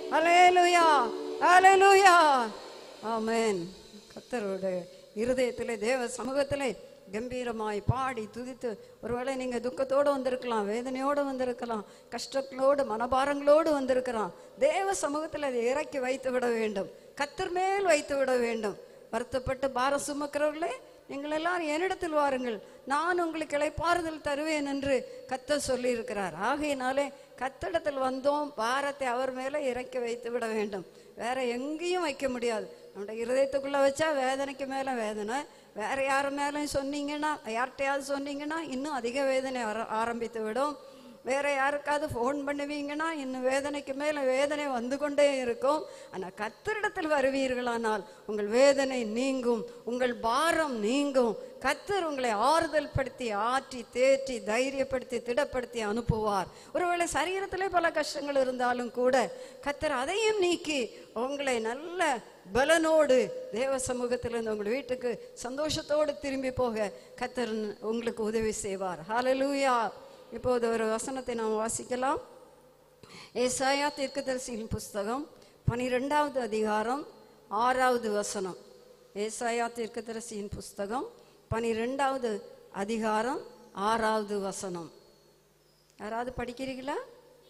Alleluia alleluia ஆமென் கத்தரோட இருதயத்திலே தேவ சமூகத்திலே கம்பீரமாய் பாடி துதித்து ஒருவேளை நீங்க துக்கத்தோடு வந்திருக்கலாம் வேதனையோடு வந்திருக்கலாம் கஷ்டங்களோடு மனபாரங்களோடு வந்திருக்கலாம் தேவ சமூகத்தில் அதை இறக்கி வைத்து விட வேண்டும் கத்தர் மேல் வைத்து விட வேண்டும் வருத்தப்பட்டு பாரம் சுமக்கிறவர்களே நீங்கள் எல்லாரும் என்னிடத்தில் வாருங்கள் நான் உங்களுக்கு இளைப்பாறுதல் தருவேன் என்று கத்தர் சொல்லியிருக்கிறார் ஆகையினாலே கத்தடத்தில் வந்தோம் பாரத்தை அவர் மேலே இறக்கி வைத்து விட வேண்டும் வேற எங்கேயும் வைக்க முடியாது நம்முடைய இருதயத்துக்குள்ள வச்சா வேதனைக்கு மேல வேதனை வேற யார் மேலேயும் சொன்னீங்கன்னா யார்கிட்டயாவது சொன்னீங்கன்னா இன்னும் அதிக வேதனை ஆர- ஆரம்பித்து விடும் வேற யாருக்காவது ஃபோன் பண்ணுவீங்கன்னா இன்னும் வேதனைக்கு மேல வேதனை வந்து கொண்டே இருக்கும் ஆனா கத்தரிடத்தில் வருவீர்களானால் உங்கள் வேதனை நீங்கும் உங்கள் பாரம் நீங்கும் கத்தர் உங்களை ஆறுதல் படுத்தி ஆற்றி தேற்றி தைரியப்படுத்தி திடப்படுத்தி அனுப்புவார் ஒருவேளை சரீரத்திலே பல கஷ்டங்கள் இருந்தாலும் கூட கத்தர் அதையும் நீக்கி உங்களை நல்ல பலனோடு தேவ சமூகத்திலிருந்து உங்கள் வீட்டுக்கு சந்தோஷத்தோடு திரும்பி போக கத்தர் உங்களுக்கு உதவி செய்வார் ஹalleluya இப்போது ஒரு வசனத்தை நாம் வாசிக்கலாம் ஏசாயா தீர்க்கதரிசியின் புஸ்தகம் பனிரெண்டாவது அதிகாரம் ஆறாவது வசனம் ஏசாயா தீர்க்கதரிசியின் புஸ்தகம் பனிரெண்டாவது அதிகாரம் ஆறாவது வசனம் யாராவது படிக்கிறீங்களா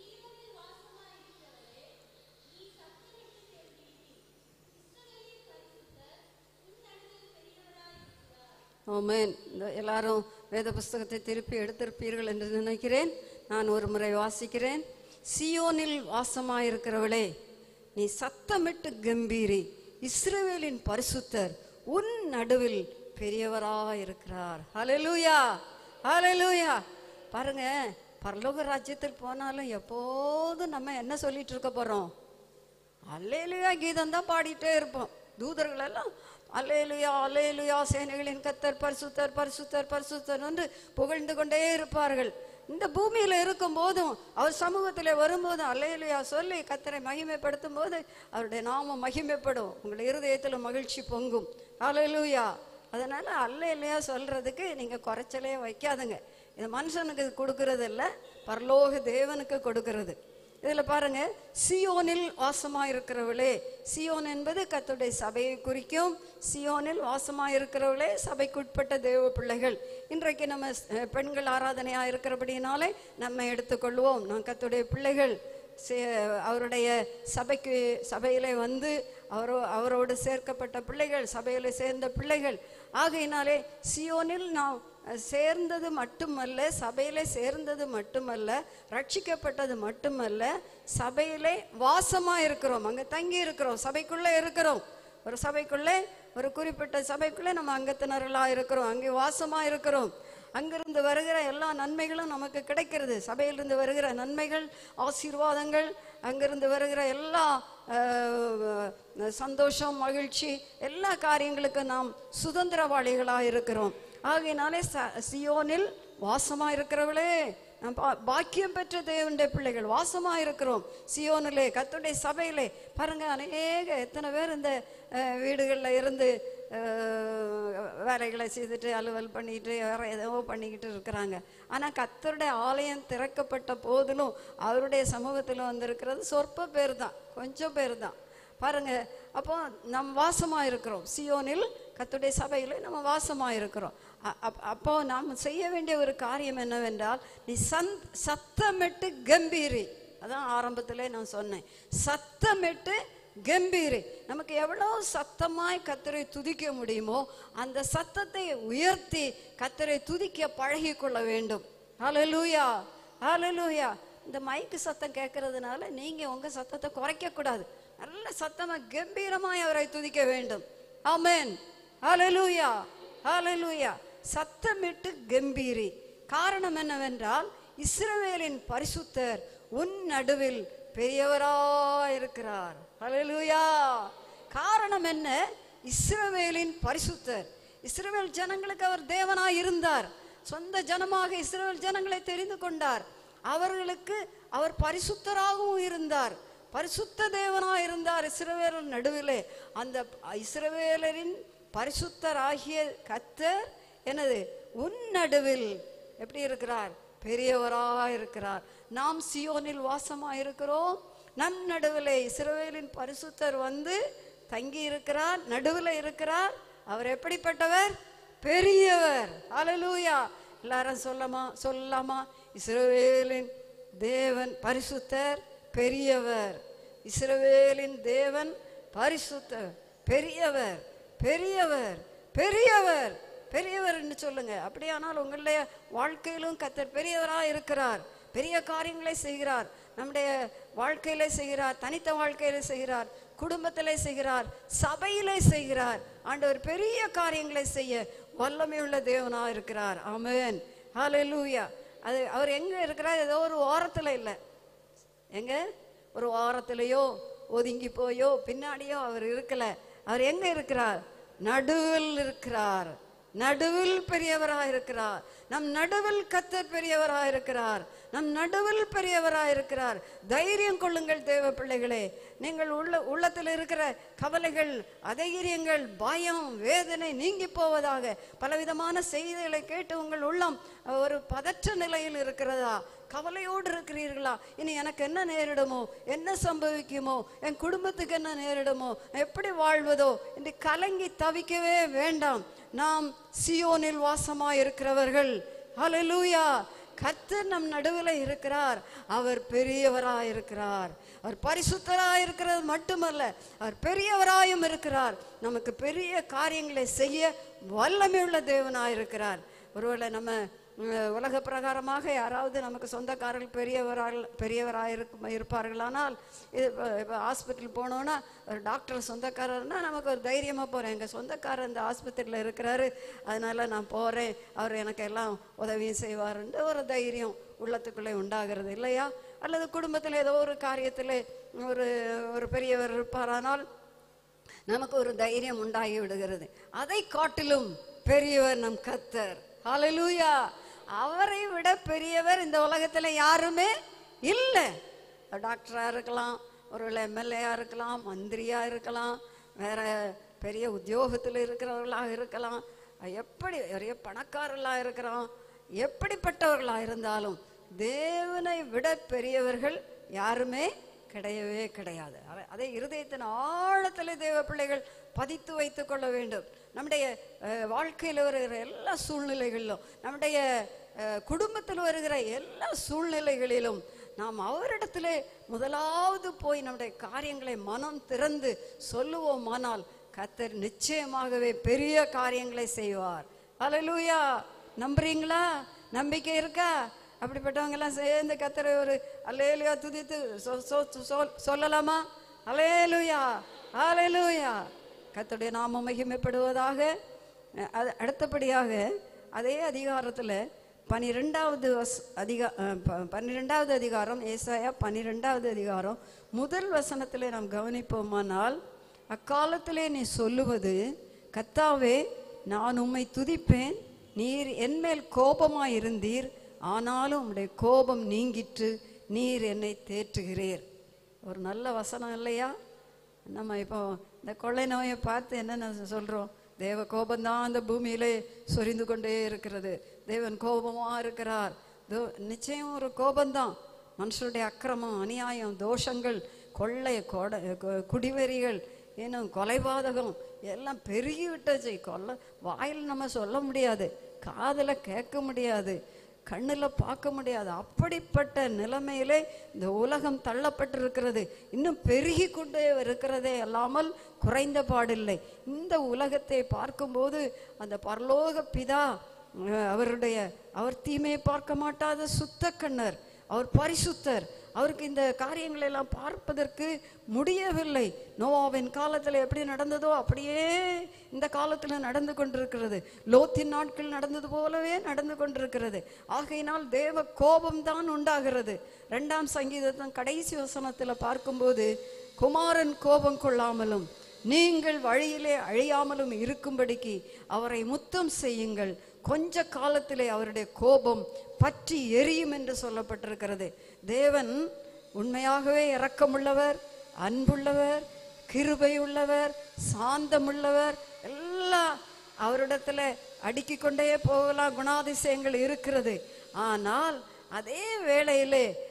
ஆமென் இந்த எல்லாரும் வேத புஸ்தகத்தை திருப்பி எடுத்திருப்பீர்கள் என்று நினைக்கிறேன் நான் ஒரு முறை வாசிக்கிறேன் சியோனில் வாசமாயிருக்கிறவளே நீ சத்தமிட்டு கம்பீரி இஸ்ரவேலின் பரிசுத்தர் உன் நடுவில் பெரியவராயிருக்கிறார் ஹalleluya ஹalleluya பாருங்க பரலோக ராஜ்யத்தில் போனாலும் எப்போதும் நம்ம என்ன சொல்லிட்டு இருக்க போறோம் அல்லேலுயா கீதம் தான் பாடிட்டே இருப்போம் தூதர்கள் எல்லாம் அல்லேலுயா அல்லேலுயா சேனைகளின் கத்தர் பரிசுத்தர் பரிசுத்தர் பரிசுத்தர் என்று புகழ்ந்து கொண்டே இருப்பார்கள் இந்த பூமியில இருக்கும் போதும் அவர் சமூகத்திலே வரும்போதும் அல்லேலுயா சொல்லி கத்தரை மகிமைப்படுத்தும் போது அவருடைய நாமம் மகிமைப்படும் உங்கள் இருதயத்தில் மகிழ்ச்சி பொங்கும் அல்லேலுயா அதனால அல்லேலுயா சொல்றதுக்கு நீங்க குறைச்சலே வைக்காதுங்க இது மனுஷனுக்கு கொடுக்கறது இல்ல பரலோக தேவனுக்கு கொடுக்கிறது இதுல பாருங்க சியோனில் வாசமாயிருக்கிறவளே சியோன் என்பது கர்த்தருடைய சபையை குறிக்கும் சியோனில் வாசமாயிருக்கிறவளே சபைக்குட்பட்ட தேவ பிள்ளைகள் இன்றைக்கு நம்ம அஹ், பெண்கள் ஆராதனையா இருக்கிறபடினாலே நம்ம எடுத்துக்கொள்வோம் நான் கர்த்தருடைய பிள்ளைகள் சே- அவருடைய சபைக்கு சபையிலே வந்து அவரோ அவரோடு சேர்க்கப்பட்ட பிள்ளைகள் சபையில சேர்ந்த பிள்ளைகள் ஆகையினாலே சியோனில் நாம் அஹ், சேர்ந்தது மட்டுமல்ல சபையிலே சேர்ந்தது மட்டுமல்ல ரட்சிக்கப்பட்டது மட்டுமல்ல சபையிலே வாசமா இருக்கிறோம் அங்க தங்கி இருக்கிறோம் சபைக்குள்ளே இருக்கிறோம் ஒரு சபைக்குள்ளே ஒரு குறிப்பிட்ட சபைக்குள்ளே நம்ம அங்கத்தினர்களா இருக்கிறோம் அங்கே வாசமா இருக்கிறோம் அங்கிருந்து வருகிற எல்லா நன்மைகளும் நமக்கு கிடைக்கிறது சபையிலிருந்து வருகிற நன்மைகள் ஆசீர்வாதங்கள் அங்கிருந்து வருகிற எல்லா அஹ், சந்தோஷம் மகிழ்ச்சி எல்லா காரியங்களுக்கும் நாம் சுதந்திரவாளிகளாக இருக்கிறோம் ஆகையினாலே ச- சியோனில் வாசமா இருக்கிறவளே நாம் பா- பாக்கியம் பெற்ற தேவனுடைய பிள்ளைகள் வாசமா இருக்கிறோம் சியோனிலே கத்துடைய சபையிலே பாருங்க அநேக எத்தனை பேர் இந்த அஹ், வீடுகள்ல இருந்து அஹ், வேலைகளை செய்துட்டு அலுவல் பண்ணிட்டு வேற ஏதோ பண்ணிக்கிட்டு இருக்கிறாங்க ஆனா கத்தருடைய ஆலயம் திறக்கப்பட்ட போதிலும் அவருடைய சமூகத்தில் வந்திருக்கிறது சொற்ப பேர் தான் கொஞ்சம் பேர் தான் பாருங்க அப்போ நம் வாசமா இருக்கிறோம் சியோனில் கத்துடைய சபையில நம்ம வாசமா இருக்கிறோம் அ- அப்- அப்போ நாம் செய்ய வேண்டிய ஒரு காரியம் என்னவென்றால் நீ சந்த் சத்தமிட்டு கம்பீரி அதான் ஆரம்பத்திலே நான் சொன்னேன் சத்தமிட்டு கம்பீரி நமக்கு எவ்வளவு சத்தமாய் கத்தரை துதிக்க முடியுமோ அந்த சத்தத்தை உயர்த்தி கத்தரை துதிக்க பழகிக் கொள்ள வேண்டும் ஹalleluya ஹalleluya இந்த மைக்கு சத்தம் கேட்கறதுனால நீங்க உங்க சத்தத்தை குறைக்க கூடாது நல்ல சத்தமா கம்பீரமாய் அவரை துதிக்க வேண்டும் ஆமென் ஹalleluya ஹalleluya சத்தமிட்டு கம்பீரி காரணம் என்னவென்றால் இஸ்ரவேலின் பரிசுத்தர் உன் நடுவில் பெரியவராயிருக்கிறார் ஹalleluya காரணம் என்ன இஸ்ரவேலின் பரிசுத்தர் இஸ்ரவேல் ஜனங்களுக்கு அவர் தேவனாய் இருந்தார் சொந்த ஜனமாக இஸ்ரவேல் ஜனங்களை தெரிந்து கொண்டார் அவர்களுக்கு அவர் பரிசுத்தராகவும் இருந்தார் பரிசுத்த தேவனாய் இருந்தார் இஸ்ரவேல் நடுவிலே அந்த இஸ்ரவேலரின் பரிசுத்தராகிய கத்தர் எனது உன் நடுவில் எப்படி இருக்கிறார் பெரியவராக இருக்கிறார் நாம் சியோனில் வாசமா இருக்கிறோம் நம் நடுவிலே இஸ்ரவேலின் பரிசுத்தர் வந்து தங்கி இருக்கிறார் நடுவில் இருக்கிறார் அவர் எப்படிப்பட்டவர் பெரியவர் ஹalleluya எல்லாரும் சொல்லமா சொல்லலாமா இஸ்ரவேலின் தேவன் பரிசுத்தர் பெரியவர் இஸ்ரவேலின் தேவன் பரிசுத்தர் பெரியவர் பெரியவர் பெரியவர் பெரியவர் என்று சொல்லுங்க அப்படியானால் உங்களுடைய வாழ்க்கையிலும் கத்தர் பெரியவராக இருக்கிறார் பெரிய காரியங்களை செய்கிறார் நம்முடைய வாழ்க்கையில செய்கிறார் தனித்த வாழ்க்கையில செய்கிறார் குடும்பத்திலே செய்கிறார் சபையிலே செய்கிறார் ஆண்டவர் பெரிய காரியங்களை செய்ய வல்லமையுள்ள தேவனா இருக்கிறார் ஆமென் ஹalleluya அது அவர் எங்க இருக்கிறார் ஏதோ ஒரு ஓரத்துல இல்லை எங்க ஒரு ஓரத்திலேயோ ஒதுங்கி போயோ பின்னாடியோ அவர் இருக்கல அவர் எங்க இருக்கிறார் நடுவில் இருக்கிறார் நடுவில் பெரியவராக இருக்கிறார் நம் நடுவில் கத்தர் பெரியவராக இருக்கிறார் நம் நடுவில் பெரியவராக இருக்கிறார் தைரியம் கொள்ளுங்கள் தேவ பிள்ளைகளே நீங்கள் உள்ள உள்ளத்தில் இருக்கிற கவலைகள் அதைரியங்கள் பயம் வேதனை நீங்கி போவதாக பலவிதமான செய்திகளை கேட்டு உங்கள் உள்ளம் ஒரு பதற்ற நிலையில் இருக்கிறதா கவலையோடு இருக்கிறீர்களா இனி எனக்கு என்ன நேரிடுமோ என்ன சம்பவிக்குமோ என் குடும்பத்துக்கு என்ன நேரிடுமோ எப்படி வாழ்வதோ என்று கலங்கி தவிக்கவே வேண்டாம் நாம் சியோனில் வாசமாய் இருக்கிறவர்கள் ஹalleluya கர்த்தர் நம் நடுவில் இருக்கிறார் அவர் பெரியவராய் இருக்கிறார் அவர் பரிசுத்தராய் இருக்கிறது மட்டுமல்ல அவர் பெரியவராயும் இருக்கிறார் நமக்கு பெரிய காரியங்களை செய்ய வல்லமையுள்ள தேவனாய் இருக்கிறார் ஒருவேளை நம்ம உம், உலக பிரகாரமாக யாராவது நமக்கு சொந்தக்காரர்கள் பெரியவரால் பெரியவராக இருக்கும் இருப்பார்களானால் இது இப்போ இப்போ ஹாஸ்பிட்டல் போனோன்னா ஒரு டாக்டர் சொந்தக்காரர்னா நமக்கு ஒரு தைரியமாக போகிறேன் எங்கள் சொந்தக்காரர் இந்த ஆஸ்பத்திரியில் இருக்கிறாரு அதனால நான் போகிறேன் அவர் எனக்கு எல்லாம் உதவியும் செய்வாருன்ற ஒரு தைரியம் உள்ளத்துக்குள்ளே உண்டாகிறது இல்லையா அல்லது குடும்பத்தில் ஏதோ ஒரு காரியத்தில் ஒரு ஒரு பெரியவர் இருப்பாரானால் நமக்கு ஒரு தைரியம் உண்டாகி விடுகிறது அதை காட்டிலும் பெரியவர் நம் கத்தர் ஹalleluya அவரை விட பெரியவர் இந்த உலகத்துல யாருமே இல்லை டாக்டரா இருக்கலாம் ஒரு எம்எல்ஏயா இருக்கலாம் மந்திரியா இருக்கலாம் வேற பெரிய உத்தியோகத்தில் இருக்கிறவர்களாக இருக்கலாம் எப்படி பெரிய பணக்காரர்களாக இருக்கிறோம் எப்படிப்பட்டவர்களாக இருந்தாலும் தேவனை விட பெரியவர்கள் யாருமே கிடையவே கிடையாது அத- அதை இருதயத்தின் ஆழத்திலே தேவ பிள்ளைகள் பதித்து வைத்துக் கொள்ள வேண்டும் நம்முடைய அஹ், வாழ்க்கையில் வருகிற எல்லா சூழ்நிலைகளிலும் நம்முடைய அஹ், குடும்பத்தில் வருகிற எல்லா சூழ்நிலைகளிலும் நாம் அவரிடத்திலே முதலாவது போய் நம்முடைய காரியங்களை மனம் திறந்து சொல்லுவோமானால் கத்தர் நிச்சயமாகவே பெரிய காரியங்களை செய்வார் அல்லேலூயா நம்புறீங்களா நம்பிக்கை இருக்கா அப்படிப்பட்டவங்க எல்லாம் சேர்ந்து கத்தரை ஒரு அல்லேலுயா துதித்து சொ- சொ- சொல்- சொல்லலாமா அலேலுயா அலேலுயா கத்தருடைய நாம மகிமைப்படுவதாக அஹ் அது அடுத்தபடியாக அதே அதிகாரத்துல பனிரெண்டாவது வஸ் அதிகா அஹ் ப- பன்னிரெண்டாவது அதிகாரம் ஏசாயா பன்னிரெண்டாவது அதிகாரம் முதல் வசனத்திலே நாம் கவனிப்போமானால் அக்காலத்திலே நீ சொல்லுவது கத்தாவே நான் உம்மை துதிப்பேன் நீர் என்மேல் கோபமாயிருந்தீர் ஆனாலும் உம்முடைய கோபம் நீங்கிற்று நீர் என்னை தேற்றுகிறீர் ஒரு நல்ல வசனம் இல்லையா நம்ம இப்போ இந்த கொள்ளை நோயை பார்த்து என்ன சொல்றோம் தேவ கோபம்தான் அந்த பூமியிலே சொரிந்து கொண்டே இருக்கிறது தேவன் கோபமா இருக்கிறார் தோ- நிச்சயம் ஒரு கோபம்தான் மனுஷருடைய அக்கிரமம் அநியாயம் தோஷங்கள் கொள்ளை கொடை கொ- குடிவெறிகள் இன்னும் கொலைபாதகம் எல்லாம் பெருகி விட்டுச்சு கொல்ல வாயில் நம்ம சொல்ல முடியாது காதுல கேட்க முடியாது கண்ணுல பார்க்க முடியாது அப்படிப்பட்ட நிலைமையிலே இந்த உலகம் தள்ளப்பட்டிருக்கிறது இன்னும் பெருகி கொண்டே இருக்கிறதே அல்லாமல் குறைந்த பாடில்லை இந்த உலகத்தை பார்க்கும்போது அந்த பரலோக பிதா அஹ், அவருடைய அவர் தீமையை பார்க்க மாட்டாத சுத்த கண்ணர் அவர் பரிசுத்தர் அவருக்கு இந்த காரியங்களை எல்லாம் பார்ப்பதற்கு முடியவில்லை நோவாவின் காலத்தில் எப்படி நடந்ததோ அப்படியே இந்த காலத்தில் நடந்து கொண்டிருக்கிறது லோத்தின் நாட்கள் நடந்தது போலவே நடந்து கொண்டிருக்கிறது ஆகையினால் தேவ கோபம்தான் உண்டாகிறது ரெண்டாம் சங்கீதத்தின் கடைசி வசனத்தில் பார்க்கும்போது குமாரன் கோபம் கொள்ளாமலும் நீங்கள் வழியிலே அழியாமலும் இருக்கும்படிக்கு அவரை முத்தம் செய்யுங்கள் கொஞ்ச காலத்திலே அவருடைய கோபம் பற்றி எரியும் என்று சொல்லப்பட்டிருக்கிறது தேவன் உண்மையாகவே இரக்கமுள்ளவர் அன்புள்ளவர் கிருபையுள்ளவர் சாந்தமுள்ளவர் எல்லாம் அவரிடத்துல அடுக்கிக் கொண்டே போகலாம் குணாதிசயங்கள் இருக்கிறது ஆனால் அதே வேளையிலே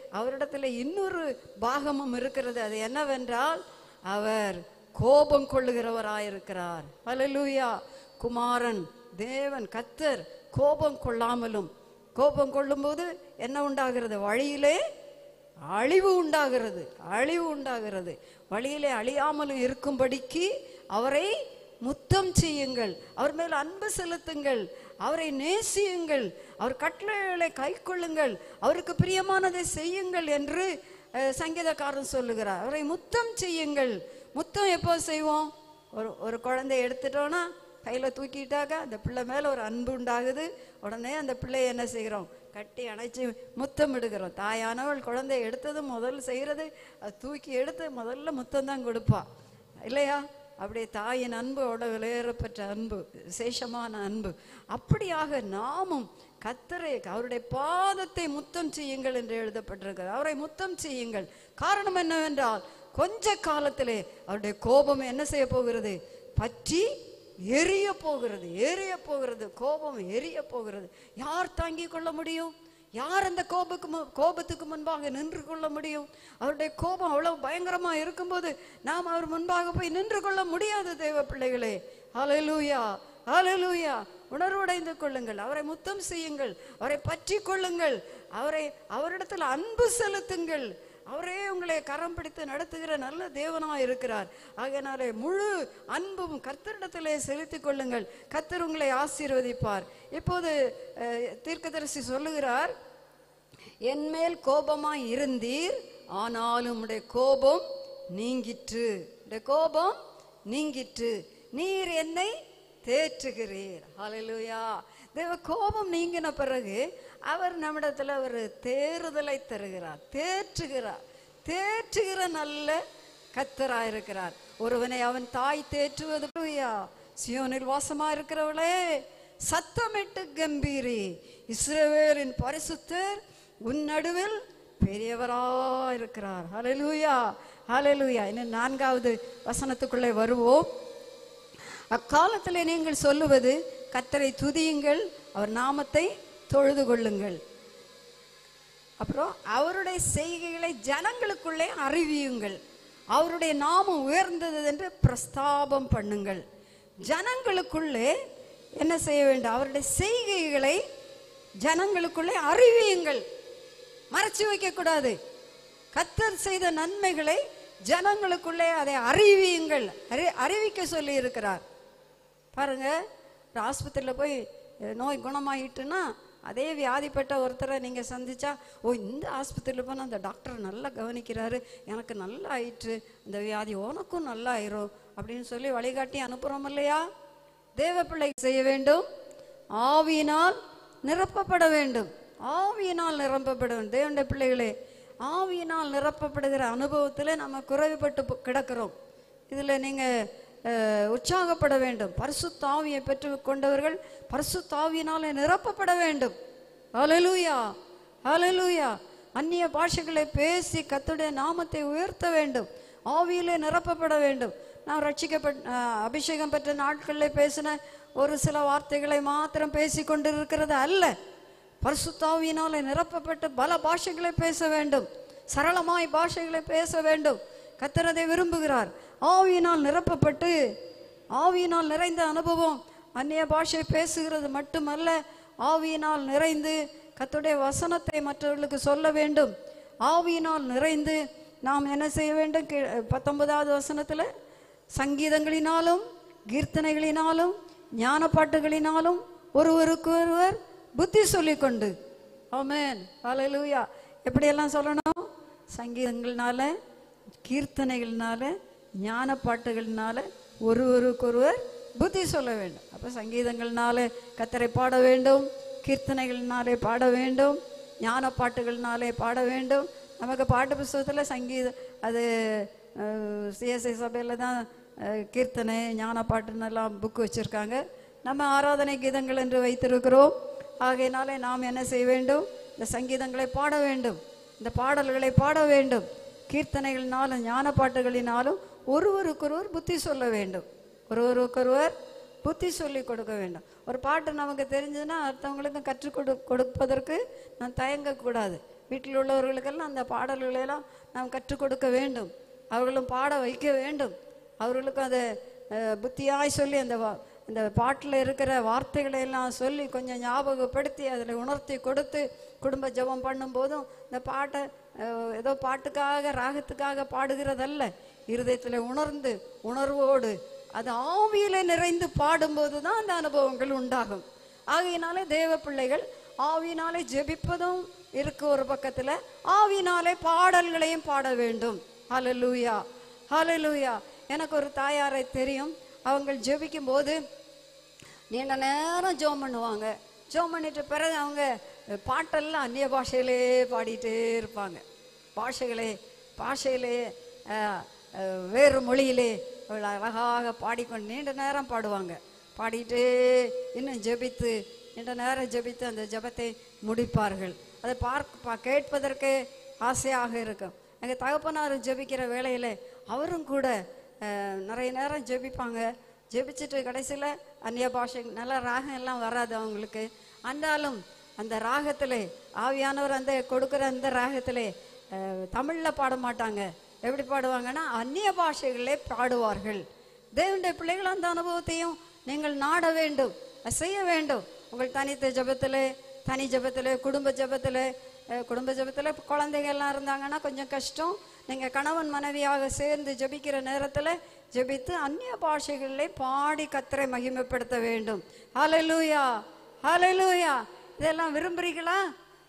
அவரிடத்துல இன்னொரு பாகமும் இருக்கிறது அது என்னவென்றால் அவர் கோபம் கொள்ளுகிறவராயிருக்கிறார் ஹalleluya குமாரன் தேவன் கத்தர் கோபம் கொள்ளாமலும் கோபம் கொள்ளும்போது என்ன உண்டாகிறது வழியிலே அழிவு உண்டாகிறது அழிவு உண்டாகிறது வழியிலே அழியாமலும் இருக்கும்படிக்கு அவரை முத்தம் செய்யுங்கள் அவர் மேல் அன்பு செலுத்துங்கள் அவரை நேசியுங்கள் அவர் கட்டளைகளை கைக்கொள்ளுங்கள் அவருக்கு பிரியமானதை செய்யுங்கள் என்று அஹ், சங்கீதக்காரன் சொல்லுகிறார் அவரை முத்தம் செய்யுங்கள் முத்தம் எப்போ செய்வோம் ஒரு ஒரு குழந்தைய எடுத்துட்டோன்னா கையில் தூக்கிட்டாக்க அந்த பிள்ளை மேலே ஒரு அன்பு உண்டாகுது உடனே அந்த பிள்ளையை என்ன செய்கிறோம் கட்டி அணைச்சி முத்தம் எடுக்கிறோம் தாயானவள் குழந்தைய எடுத்தது முதல்ல செய்கிறது அது தூக்கி எடுத்து முதல்ல முத்தம் தான் கொடுப்பா இல்லையா அப்படியே தாயின் அன்பு அவ்வளோ விலையேறப்பெற்ற அன்பு விசேஷமான அன்பு அப்படியாக நாமும் கத்தரை அவருடைய பாதத்தை முத்தம் செய்யுங்கள் என்று எழுதப்பட்டிருக்கிறது அவரை முத்தம் செய்யுங்கள் காரணம் என்னவென்றால் கொஞ்ச காலத்திலே அவருடைய கோபம் என்ன செய்ய போகிறது பற்றி எரிய போகிறது எரிய போகிறது கோபம் எரிய போகிறது யார் தாங்கிக் கொள்ள முடியும் யார் அந்த கோபுக்கு மு- கோபத்துக்கு முன்பாக நின்று கொள்ள முடியும் அவருடைய கோபம் அவ்வளவு பயங்கரமா இருக்கும்போது நாம் அவர் முன்பாக போய் நின்று கொள்ள முடியாது தேவ பிள்ளைகளே ஹalleluya ஹalleluya உணர்வடைந்து கொள்ளுங்கள் அவரை முத்தம் செய்யுங்கள் அவரை பற்றி கொள்ளுங்கள் அவரை அவரிடத்தில் அன்பு செலுத்துங்கள் அவரே உங்களை கரம் பிடித்து நடத்துகிற நல்ல தேவனாய் இருக்கிறார் ஆகையினாலே முழு அன்பும் கர்த்தரிடத்திலே செலுத்திக் கொள்ளுங்கள் கர்த்தர் உங்களை ஆசீர்வதிப்பார் இப்போது அஹ், தீர்க்கதரிசி சொல்லுகிறார் என் மேல் கோபமாய் இருந்தீர் ஆனாலும் உடைய கோபம் நீங்கிற்று உடைய கோபம் நீங்கிற்று நீர் என்னை தேற்றுகிறீர் ஹalleluya தேவ கோபம் நீங்கின பிறகு அவர் நம்மிடத்துல ஒரு தேறுதலை தருகிறார் தேற்றுகிறார் தேற்றுகிற நல்ல கத்தராயிருக்கிறார் ஒருவனை அவன் தாய் தேற்றுவது ஹalleluya. சியோனில் வாசமா இருக்கிறவளே சத்தமிட்டு கம்பீரி இஸ்ரவேலின் பரிசுத்தர் உன் நடுவில் பெரியவராயிருக்கிறார் ஹalleluya ஹalleluya இன்னும் நான்காவது வசனத்துக்குள்ளே வருவோம் அக்காலத்திலே நீங்கள் சொல்லுவது கத்தரை துதியுங்கள் அவர் நாமத்தை தொழுது கொள்ளுங்கள் அப்புறம் அவருடைய செய்கைகளை ஜனங்களுக்குள்ளே அறிவியுங்கள் அவருடைய நாமம் உயர்ந்தது என்று பிரஸ்தாபம் பண்ணுங்கள் ஜனங்களுக்குள்ளே என்ன செய்ய வேண்டும் அவருடைய செய்கைகளை ஜனங்களுக்குள்ளே அறிவியுங்கள் மறைச்சு வைக்க கூடாது கத்தர் செய்த நன்மைகளை ஜனங்களுக்குள்ளே அதை அறிவியுங்கள் அறி அறிவிக்க சொல்லி இருக்கிறார் பாருங்க ஒரு ஆஸ்பத்திரியில் போய் அஹ், நோய் குணமாயிட்டுன்னா அதே வியாதிப்பட்ட ஒருத்தரை நீங்கள் சந்திச்சா ஓ இந்த ஆஸ்பத்திரியில் போனால் அந்த டாக்டர் நல்லா கவனிக்கிறாரு எனக்கு நல்லா ஆயிற்று இந்த வியாதி உனக்கும் நல்லா ஆயிரும் அப்படின்னு சொல்லி வழிகாட்டி அனுப்புகிறோம் இல்லையா தேவ பிள்ளை செய்ய வேண்டும் ஆவியினால் நிரப்பப்பட வேண்டும் ஆவியினால் நிரப்பப்பட வேண்டும் தேவனுடைய பிள்ளைகளே ஆவியினால் நிரப்பப்படுகிற அனுபவத்தில் நம்ம குறைவுபட்டு போ- கிடக்கிறோம் இதில் நீங்கள் உற்சாகப்பட வேண்டும் பரிசுத்தாவியை பெற்று கொண்டவர்கள் பரிசுத்தாவியினாலே நிரப்பப்பட வேண்டும் ஹalleluya ஹalleluya அந்நிய பாஷைகளை பேசி கர்த்தருடைய நாமத்தை உயர்த்த வேண்டும் ஆவியிலே நிரப்பப்பட வேண்டும் நான் ரட்சிக்கப்பட் அஹ், அபிஷேகம் பெற்ற நாட்களில் பேசின ஒரு சில வார்த்தைகளை மாத்திரம் பேசி கொண்டிருக்கிறது அல்ல பரிசுத்தாவியினாலே நிரப்பப்பட்டு பல பாஷைகளை பேச வேண்டும் சரளமாய் பாஷைகளை பேச வேண்டும் கர்த்தர் அதை விரும்புகிறார் ஆவியினால் நிரப்பப்பட்டு ஆவியினால் நிறைந்த அனுபவம் அந்நிய பாஷை பேசுகிறது மட்டுமல்ல ஆவியினால் நிறைந்து கர்த்தருடைய வசனத்தை மற்றவர்களுக்கு சொல்ல வேண்டும் ஆவியினால் நிறைந்து நாம் என்ன செய்ய வேண்டும் கீழ்- பத்தொன்பதாவது வசனத்தில் சங்கீதங்களினாலும் கீர்த்தனைகளினாலும் ஞான பாட்டுகளினாலும் ஒருவருக்கு ஒருவர் புத்தி சொல்லிக்கொண்டு ஆமென் ஹalleluya எப்படியெல்லாம் சொல்லணும் சங்கீதங்கள்னால கீர்த்தனைகள்னால ஞான பாட்டுகள்னால ஒருவருக்கொருவர் புத்தி சொல்ல வேண்டும் அப்போ சங்கீதங்கள்னால கத்தரை பாட வேண்டும் கீர்த்தனைகள்னாலே பாட வேண்டும் ஞான பாட்டுகள்னாலே பாட வேண்டும் நமக்கு பாட்டு புஸ்தகத்தில் சங்கீத அது சிஎஸ்ஐ சபையில் தான் அஹ், கீர்த்தனை ஞான பாட்டுன்னெல்லாம் புக்கு வச்சுருக்காங்க நம்ம ஆராதனை கீதங்கள் என்று வைத்திருக்கிறோம் ஆகையினாலே நாம் என்ன செய்ய வேண்டும் இந்த சங்கீதங்களை பாட வேண்டும் இந்த பாடல்களை பாட வேண்டும் கீர்த்தனைகளினாலும் ஞான பாட்டுகளினாலும் ஒருவருக்கொருவர் புத்தி சொல்ல வேண்டும் ஒருவருக்கொருவர் புத்தி சொல்லி கொடுக்க வேண்டும் ஒரு பாட்டு நமக்கு தெரிஞ்சதுன்னா அடுத்தவங்களுக்கு கற்றுக் கொடு கொடுப்பதற்கு நான் தயங்கக்கூடாது வீட்டில் உள்ளவர்களுக்கெல்லாம் அந்த பாடல்களை எல்லாம் நாம் கற்றுக் கொடுக்க வேண்டும் அவர்களும் பாட வைக்க வேண்டும் அவர்களுக்கும் அதை அஹ், புத்தியாய் சொல்லி அந்த வா- அந்த பாட்டில் இருக்கிற வார்த்தைகளை எல்லாம் சொல்லி கொஞ்சம் ஞாபகப்படுத்தி அதில் உணர்த்தி கொடுத்து குடும்ப ஜெபம் பண்ணும்போதும் இந்த பாட்டை அஹ், ஏதோ பாட்டுக்காக ராகத்துக்காக பாடுகிறதல்ல இருதயத்தில் உணர்ந்து உணர்வோடு அது ஆவியில நிறைந்து பாடும்போது தான் அந்த அனுபவங்கள் உண்டாகும் ஆகையினாலே தேவ பிள்ளைகள் ஆவியினாலே ஜெபிப்பதும் இருக்கு ஒரு பக்கத்துல ஆவியினாலே பாடல்களையும் பாட வேண்டும் ஹalleluya ஹalleluya எனக்கு ஒரு தாயாரை தெரியும் அவங்க ஜெபிக்கும் போது நீண்ட நேரம் ஜெபம் பண்ணுவாங்க ஜெபம் பண்ணிட்ட பிறகு அவங்க பாட்டெல்லாம் அந்நிய பாஷையிலே பாடிட்டே இருப்பாங்க பாஷைகளே பாஷையிலே அஹ், அஹ், வேறு மொழியிலே அவள் அழகாக பாடிக்கொண்டு நீண்ட நேரம் பாடுவாங்க பாடிட்டே இன்னும் ஜெபித்து நீண்ட நேரம் ஜெபித்து அந்த ஜெபத்தை முடிப்பார்கள் அதை பார்க்க பா கேட்பதற்கே ஆசையாக இருக்கும் எங்கள் தகப்பனார் ஜெபிக்கிற வேளையில அவரும் கூட அஹ், நிறைய நேரம் ஜெபிப்பாங்க ஜெபிச்சுட்டு கடைசியில் அந்நிய பாஷை நல்ல ராகம் எல்லாம் வராது அவங்களுக்கு ஆனாலும் அந்த ராகத்திலே ஆவியானவர் அந்த கொடுக்குற அந்த ராகத்திலே அஹ், தமிழ்ல பாட மாட்டாங்க எப்படி பாடுவாங்கன்னா அந்நிய பாஷைகளே பாடுவார்கள் தேவனுடைய பிள்ளைகள் அந்த அனுபவத்தையும் நீங்கள் நாட வேண்டும் அதை செய்ய வேண்டும் உங்கள் தனித்த ஜெபத்திலே தனி ஜெபத்திலே குடும்ப ஜெபத்திலே அஹ், குடும்ப ஜெபத்திலே குழந்தைங்க எல்லாம் இருந்தாங்கன்னா கொஞ்சம் கஷ்டம் நீங்கள் கணவன் மனைவியாக சேர்ந்து ஜெபிக்கிற நேரத்தில் ஜெபித்து அந்நிய பாஷைகளிலே பாடி கத்தரை மகிமைப்படுத்த வேண்டும் ஹalleluya ஹalleluya இதெல்லாம் விரும்புறீங்களா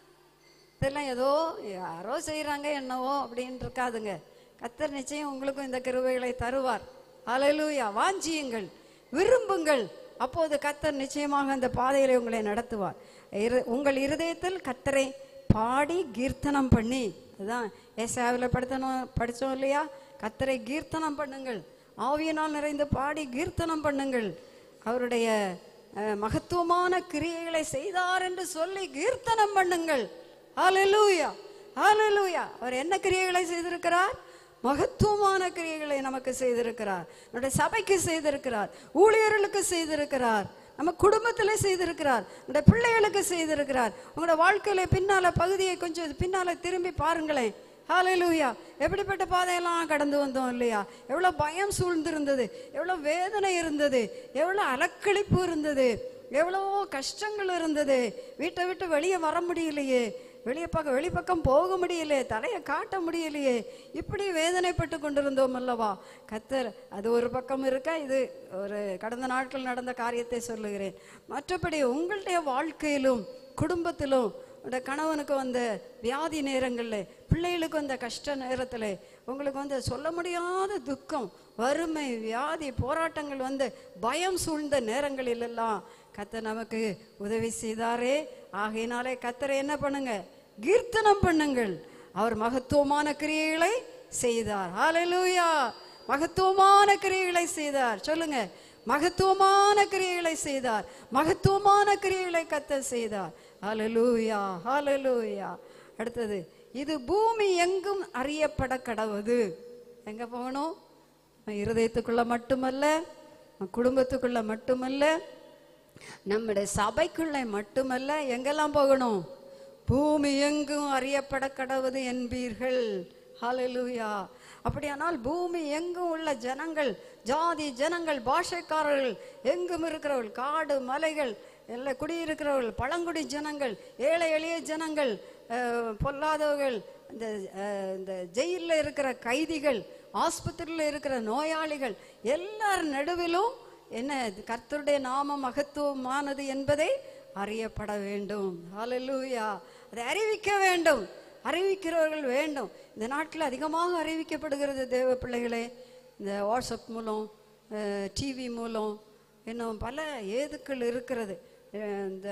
இதெல்லாம் ஏதோ யாரோ செய்கிறாங்க என்னவோ அப்படின்னு இருக்காதுங்க கத்தர் நிச்சயம் உங்களுக்கும் இந்த கிருபைகளை தருவார் ஹalleluya வாஞ்சியுங்கள் விரும்புங்கள் அப்போது கத்தர் நிச்சயமாக அந்த பாதையிலே உங்களை நடத்துவார் இரு உங்கள் இருதயத்தில் கத்தரை பாடி கீர்த்தனம் பண்ணி அதுதான் ஏசாவில் படுத்தணும் படித்தோம் இல்லையா கத்தரை கீர்த்தனம் பண்ணுங்கள் ஆவியினால் நிறைந்து பாடி கீர்த்தனம் பண்ணுங்கள் அவருடைய அஹ், மகத்துவமான கிரியைகளை செய்தார் என்று சொல்லி கீர்த்தனம் பண்ணுங்கள் ஹalleluya ஹalleluya அவர் என்ன கிரியைகளை செய்திருக்கிறார் மகத்துவமான கிரியைகளை நமக்கு செய்திருக்கிறார் நம்முடைய சபைக்கு செய்திருக்கிறார் ஊழியர்களுக்கு செய்திருக்கிறார் நம்ம குடும்பத்துல செய்திருக்கிறார் நம்முடைய பிள்ளைகளுக்கு செய்திருக்கிறார் உங்களோட வாழ்க்கையில பின்னால பகுதியை கொஞ்சம் பின்னால திரும்பி பாருங்களேன் ஹalleluya எப்படிப்பட்ட பாதையெல்லாம் கடந்து வந்தோம் இல்லையா எவ்வளோ பயம் சூழ்ந்திருந்தது எவ்வளோ வேதனை இருந்தது எவ்வளோ அலக்களிப்பு இருந்தது எவ்வளவோ கஷ்டங்கள் இருந்தது வீட்டை விட்டு வெளியே வர முடியலையே வெளியே பக்கம் வெளிப்பக்கம் போக முடியலையே தலையை காட்ட முடியலையே இப்படி வேதனைப்பட்டு கொண்டிருந்தோம் அல்லவா கத்தர் அது ஒரு பக்கம் இருக்கா இது ஒரு கடந்த நாட்கள் நடந்த காரியத்தை சொல்லுகிறேன் மற்றபடி உங்களுடைய வாழ்க்கையிலும் குடும்பத்திலும் உடைய கணவனுக்கு வந்த வியாதி நேரங்களில் பிள்ளைகளுக்கு வந்த கஷ்ட நேரத்தில் உங்களுக்கு வந்து சொல்ல முடியாத துக்கம் வறுமை வியாதி போராட்டங்கள் வந்து பயம் சூழ்ந்த நேரங்களில் எல்லாம் கத்தர் நமக்கு உதவி செய்தாரே ஆகையினாலே கத்தரை என்ன பண்ணுங்க கீர்த்தனம் பண்ணுங்கள் அவர் மகத்துவமான கிரியைகளை செய்தார் ஹalleluya மகத்துவமான கிரியைகளை செய்தார் சொல்லுங்க மகத்துவமான கிரியைகளை செய்தார் மகத்துவமான கிரியைகளை கத்த செய்தார் ஹalleluya ஹalleluya அடுத்தது இது பூமி எங்கும் அறியப்பட கடவுது எங்க போகணும் நம்ம இருதயத்துக்குள்ள மட்டுமல்ல நம்ம குடும்பத்துக்குள்ள மட்டுமல்ல நம்முடைய சபைக்குள்ள மட்டுமல்ல எங்கெல்லாம் போகணும் பூமி எங்கும் அறியப்பட கடவுது என்பீர்கள் ஹalleluya அப்படியானால் பூமி எங்கும் உள்ள ஜனங்கள் ஜாதி ஜனங்கள் பாஷைக்காரர்கள் எங்கும் இருக்கிறவர்கள் காடு மலைகள் எல்லாம் குடியிருக்கிறவர்கள் பழங்குடி ஜனங்கள் ஏழை எளிய ஜனங்கள் அஹ், பொல்லாதவர்கள் இந்த அஹ், இந்த ஜெயிலில் இருக்கிற கைதிகள் ஆஸ்பத்திரியில் இருக்கிற நோயாளிகள் எல்லார் நடுவிலும் என்ன கர்த்தருடைய நாமம் மகத்துவமானது என்பதை அறியப்பட வேண்டும் ஹalleluya அதை அறிவிக்க வேண்டும் அறிவிக்கிறவர்கள் வேண்டும் இந்த நாட்டில் அதிகமாக அறிவிக்கப்படுகிறது தேவ பிள்ளைகளே இந்த வாட்ஸ்அப் மூலம் டிவி மூலம் இன்னும் பல ஏதுக்கள் இருக்கிறது அஹ் இந்த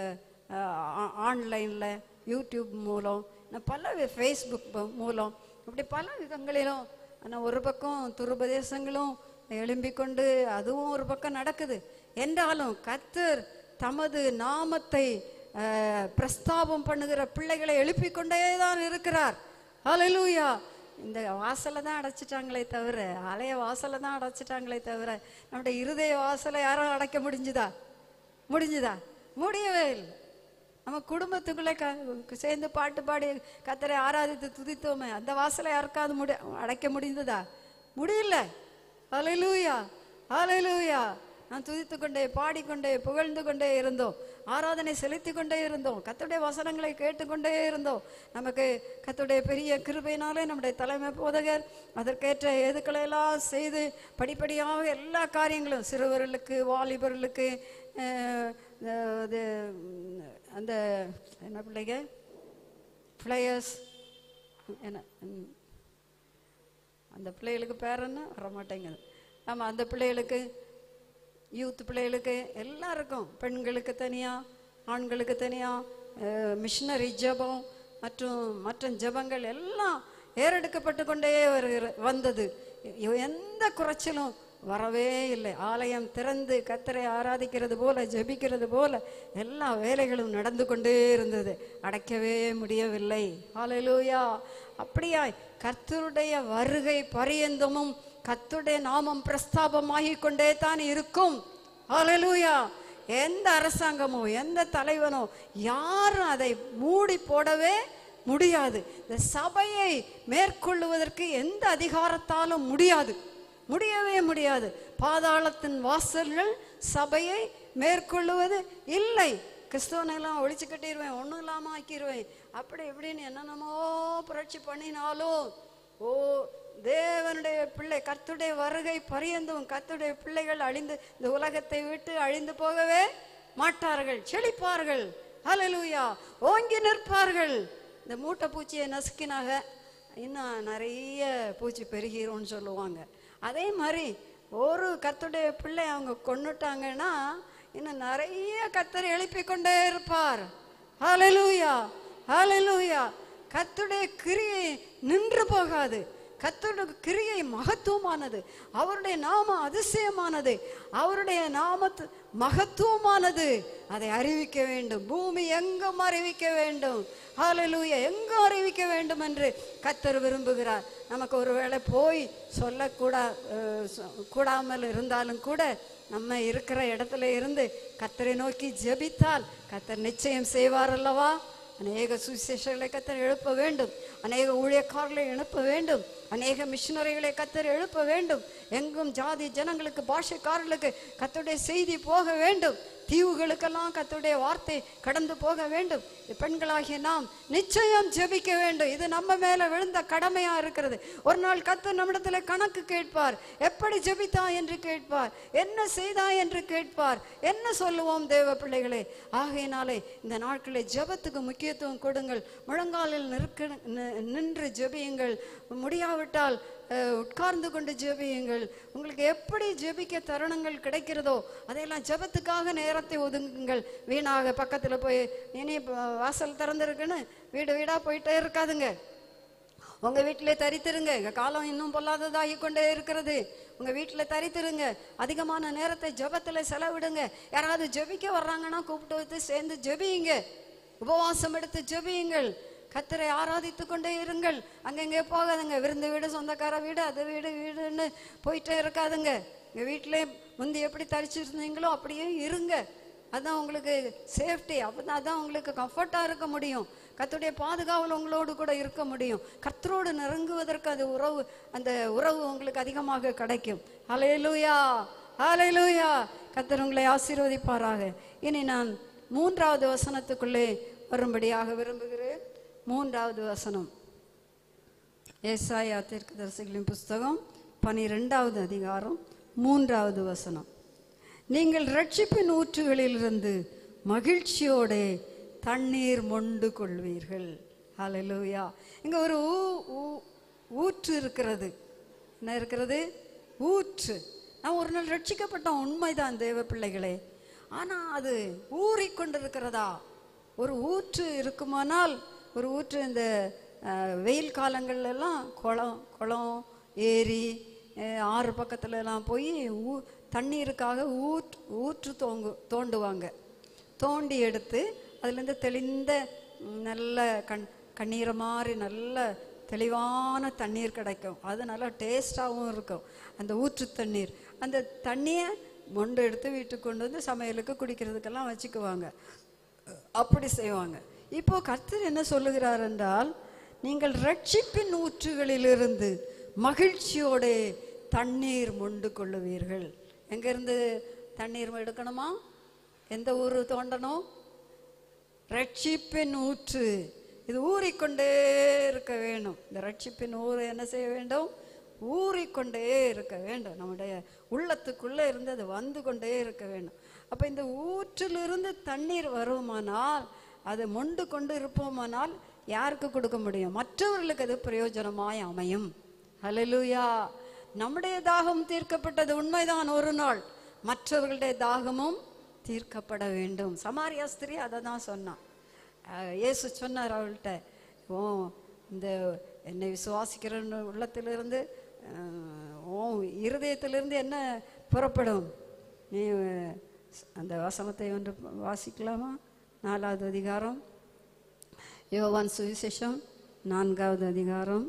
ஆன்லைனில் யூடியூப் மூலம் இன்னும் பல ஃபேஸ்புக் மூலம் இப்படி பல விதங்களிலும் ஆனால் ஒரு பக்கம் துருபதேசங்களும் எழும்பிக் கொண்டு அதுவும் ஒரு பக்கம் நடக்குது என்றாலும் கத்தர் தமது நாமத்தை அஹ், பிரஸ்தாபம் பண்ணுகிற பிள்ளைகளை எழுப்பிக் கொண்டே தான் இருக்கிறார் ஹalleluya இந்த வாசலை தான் அடைச்சிட்டாங்களே தவிர ஆலய வாசலை தான் அடைச்சிட்டாங்களே தவிர நம்முடைய இருதய வாசலை யாரும் அடைக்க முடிஞ்சுதா முடிஞ்சுதா முடியவே இல்லை நம்ம குடும்பத்துக்குள்ளே க சேர்ந்து பாட்டு பாடி கத்தரை ஆராதித்து துதித்தோமே அந்த வாசலை யாருக்காவது முடி அடைக்க முடிந்ததா முடியல ஹalleluya ஹalleluya நான் துதித்து கொண்டே பாடிக்கொண்டே புகழ்ந்து கொண்டே இருந்தோம் ஆராதனை செலுத்தி கொண்டே இருந்தோம் கத்துடைய வசனங்களை கேட்டுக்கொண்டே இருந்தோம் நமக்கு கத்துடைய பெரிய கிருபையினாலே நம்முடைய தலைமை போதகர் அதற்கேற்ற எதுக்களை எல்லாம் செய்து படிப்படியாக எல்லா காரியங்களும் சிறுவர்களுக்கு வாலிபர்களுக்கு அஹ், அஹ், இது, உம், அந்த என்ன பிள்ளைங்க பிளேயர்ஸ் என்ன உம், அந்த பிள்ளைகளுக்கு பேர் என்ன வர மாட்டேங்குது ஆமாம் அந்த பிள்ளைகளுக்கு யூத் பிள்ளைகளுக்கு எல்லாருக்கும் பெண்களுக்கு தனியாக ஆண்களுக்கு தனியாக மிஷினரி ஜெபம் மற்றும் மற்ற ஜெபங்கள் எல்லாம் ஏறெடுக்கப்பட்டு கொண்டே வருகிற வந்தது எ- எந்த குறைச்சலும் வரவே இல்லை ஆலயம் திறந்து கத்தரை ஆராதிக்கிறது போல ஜெபிக்கிறது போல எல்லா வேலைகளும் நடந்து கொண்டே இருந்தது அடைக்கவே முடியவில்லை ஹalleluya அப்படியாய் கர்த்தருடைய வருகை பரியந்தமும் கர்த்தருடைய நாமம் பிரஸ்தாபமாகிக் கொண்டே தான் இருக்கும் ஹalleluya எந்த அரசாங்கமோ எந்த தலைவனோ யாரும் அதை மூடி போடவே முடியாது இந்த சபையை மேற்கொள்ளுவதற்கு எந்த அதிகாரத்தாலும் முடியாது முடியவே முடியாது பாதாளத்தின் வாசல்கள் சபையை மேற்கொள்ளுவது இல்லை கிறிஸ்தவனெல்லாம் ஒழிச்சு கட்டிடுவேன் ஒன்றும் இல்லாமல் ஆக்கிடுவேன் அப்படி இப்படின்னு என்னென்னமோ புரட்சி பண்ணினாலும் ஓ தேவனுடைய பிள்ளை கர்த்துடைய வருகை பரியந்தும் கர்த்துடைய பிள்ளைகள் அழிந்து இந்த உலகத்தை விட்டு அழிந்து போகவே மாட்டார்கள் செழிப்பார்கள் ஹalleluya ஓங்கி நிற்பார்கள் இந்த மூட்டை பூச்சியை நசுக்கினாக இன்னும் நிறைய பூச்சி பெருகிரும்னு சொல்லுவாங்க அதே மாதிரி ஒரு கர்த்தருடைய பிள்ளை அவங்க கொன்னுட்டாங்கன்னா இன்னும் நிறைய கர்த்தர் எழுப்பி கொண்டே இருப்பார் ஹalleluya ஹalleluya கர்த்தருடைய கிரியை நின்று போகாது கர்த்தருடைய கிரியை மகத்துவமானது அவருடைய நாம அதிசயமானது அவருடைய நாமத்து மகத்துவமானது அதை அறிவிக்க வேண்டும் பூமி எங்கும் அறிவிக்க வேண்டும் ஹalleluya எங்கும் அறிவிக்க வேண்டும் என்று கர்த்தர் விரும்புகிறார் நமக்கு ஒருவேளை போய் சொல்லக்கூடா அஹ், சொ- கூடாமல் இருந்தாலும் கூட நம்ம இருக்கிற இடத்துல இருந்து கர்த்தரை நோக்கி ஜெபித்தால் கர்த்தர் நிச்சயம் செய்வார் அல்லவா அநேக சுவிசேஷங்களை கத்தர் எழுப்ப வேண்டும் அநேக ஊழியக்காரர்களை எழுப்ப வேண்டும் அநேக மிஷினரிகளை கத்தர் எழுப்ப வேண்டும் எங்கும் ஜாதி ஜனங்களுக்கு பாஷைக்காரர்களுக்கு கத்தருடைய செய்தி போக வேண்டும் தீவுகளுக்கெல்லாம் கத்தருடைய வார்த்தை கடந்து போக வேண்டும் பெண்களாகிய நாம் நிச்சயம் ஜெபிக்க வேண்டும் இது நம்ம மேல விழுந்த கடமையா இருக்கிறது ஒரு நாள் கத்தர் நம்மிடத்துல கணக்கு கேட்பார் எப்படி ஜெபித்தா என்று கேட்பார் என்ன செய்தா என்று கேட்பார் என்ன சொல்லுவோம் தேவ பிள்ளைகளே ஆகையினாலே இந்த நாட்களில் ஜெபத்துக்கு முக்கியத்துவம் கொடுங்கள் முழங்காலில் நிற்க நி- நின்று ஜெபியுங்கள் முடியாவிட்டால் அஹ், உட்கார்ந்து கொண்டு ஜெபியுங்கள் உங்களுக்கு எப்படி ஜெபிக்க தருணங்கள் கிடைக்கிறதோ அதையெல்லாம் ஜெபத்துக்காக நேரத்தை ஒதுங்குங்கள் வீணாக பக்கத்தில் போய் இனி ப- வாசல் திறந்திருக்குன்னு வீடு வீடாக போயிட்டே இருக்காதுங்க உங்க வீட்டிலே தரித்திருங்க எங்க காலம் இன்னும் பொல்லாததாகி கொண்டே இருக்கிறது உங்க வீட்டுல தரித்திருங்க அதிகமான நேரத்தை ஜெபத்துல செலவிடுங்க யாராவது ஜெபிக்க வர்றாங்கன்னா கூப்பிட்டு வந்து சேர்ந்து ஜெபியுங்க உபவாசம் எடுத்து ஜெபியுங்கள் கத்தரை ஆராதித்து கொண்டே இருங்கள் அங்கங்கே போகாதுங்க விருந்து வீடு சொந்தக்கார வீடு அது வீடு வீடுன்னு போயிட்டே இருக்காதுங்க எங்க வீட்டிலே முந்தி எப்படி தரிச்சிருந்தீங்களோ அப்படியே இருங்க அதான் உங்களுக்கு சேஃப்டி அப்பதான் அதான் உங்களுக்கு கம்ஃபர்ட்டாக இருக்க முடியும் கர்த்தருடைய பாதுகாவல் உங்களோடு கூட இருக்க முடியும் கர்த்தரோடு நெருங்குவதற்கு அது உறவு அந்த உறவு உங்களுக்கு அதிகமாக கிடைக்கும் ஹalleluya ஹalleluya கர்த்தர் உங்களை ஆசீர்வதிப்பாராக இனி நான் மூன்றாவது வசனத்துக்குள்ளே வரும்படியாக விரும்புகிறேன் மூன்றாவது வசனம் ஏசாயா தீர்க்கதரிசிகளின் புஸ்தகம் பனிரெண்டாவது அதிகாரம் மூன்றாவது வசனம் நீங்கள் ரட்சிப்பின் ஊற்றுகளிலிருந்து மகிழ்ச்சியோടെ தண்ணீர் மொண்டு கொள்வீர்கள் ஹalleluya இங்க ஒரு ஊ- ஊ- ஊற்று இருக்கிறது என்ன இருக்கிறது ஊற்று நான் ஒரு நாள் ரட்சிக்கப்பட்டோம் உண்மைதான் தேவ பிள்ளைகளே ஆனா அது ஊறிக்கொண்டிருக்கிறதா ஒரு ஊற்று இருக்குமானால் ஒரு ஊற்று இந்த அஹ், வெயில் காலங்கள்ல எல்லாம் குளம் குளம் ஏரி அஹ், ஆறு பக்கத்துல எல்லாம் போய் ஊ தண்ணீருக்காக ஊற்று ஊற்று தோங்கு தோண்டுவாங்க தோண்டி எடுத்து அதுலேருந்து தெளிந்த ம், நல்ல கண் கண்ணீரை மாதிரி நல்ல தெளிவான தண்ணீர் கிடைக்கும் அது நல்லா டேஸ்டாகவும் இருக்கும் அந்த ஊற்று தண்ணீர் அந்த தண்ணியை மொண்டு எடுத்து வீட்டுக்கு கொண்டு வந்து சமையலுக்கு குடிக்கிறதுக்கெல்லாம் வச்சுக்குவாங்க அப்படி செய்வாங்க இப்போ கர்த்தர் என்ன சொல்லுகிறார் என்றால் நீங்கள் ரட்சிப்பின் ஊற்றுகளிலிருந்து மகிழ்ச்சியோட தண்ணீர் மொண்டு கொள்ளுவீர்கள் எங்கிருந்து தண்ணீர் எடுக்கணுமா எந்த ஊர் தோண்டணும் ரட்சிப்பின் ஊற்று இது ஊறிக்கொண்டே இருக்க வேண்டும் இந்த ரட்சிப்பின் ஊர் என்ன செய்ய வேண்டும் ஊறிக்கொண்டே இருக்க வேண்டும் நம்முடைய உள்ளத்துக்குள்ளே இருந்து அது வந்து கொண்டே இருக்க வேண்டும் அப்போ இந்த ஊற்றிலிருந்து தண்ணீர் வருமானால் அதை மொண்டு கொண்டு இருப்போமானால் யாருக்கு கொடுக்க முடியும் மற்றவர்களுக்கு அது பிரயோஜனமாய் அமையும் ஹalleluya நம்முடைய தாகம் தீர்க்கப்பட்டது உண்மைதான் ஒரு நாள் மற்றவர்களுடைய தாகமும் தீர்க்கப்பட வேண்டும் சமாரியா ஸ்திரீ அதை தான் சொன்னான் அஹ் இயேசு சொன்னார் அவள்கிட்ட ஓ இந்த என்னை விசுவாசிக்கிற உள்ளத்திலிருந்து அஹ், உன் இருதயத்திலிருந்து என்ன புறப்படும் நீ அஹ், அந்த வசனத்தை ஒன்று வாசிக்கலாமா நாலாவது அதிகாரம் யோவான் சுவிசேஷம் நான்காவது அதிகாரம்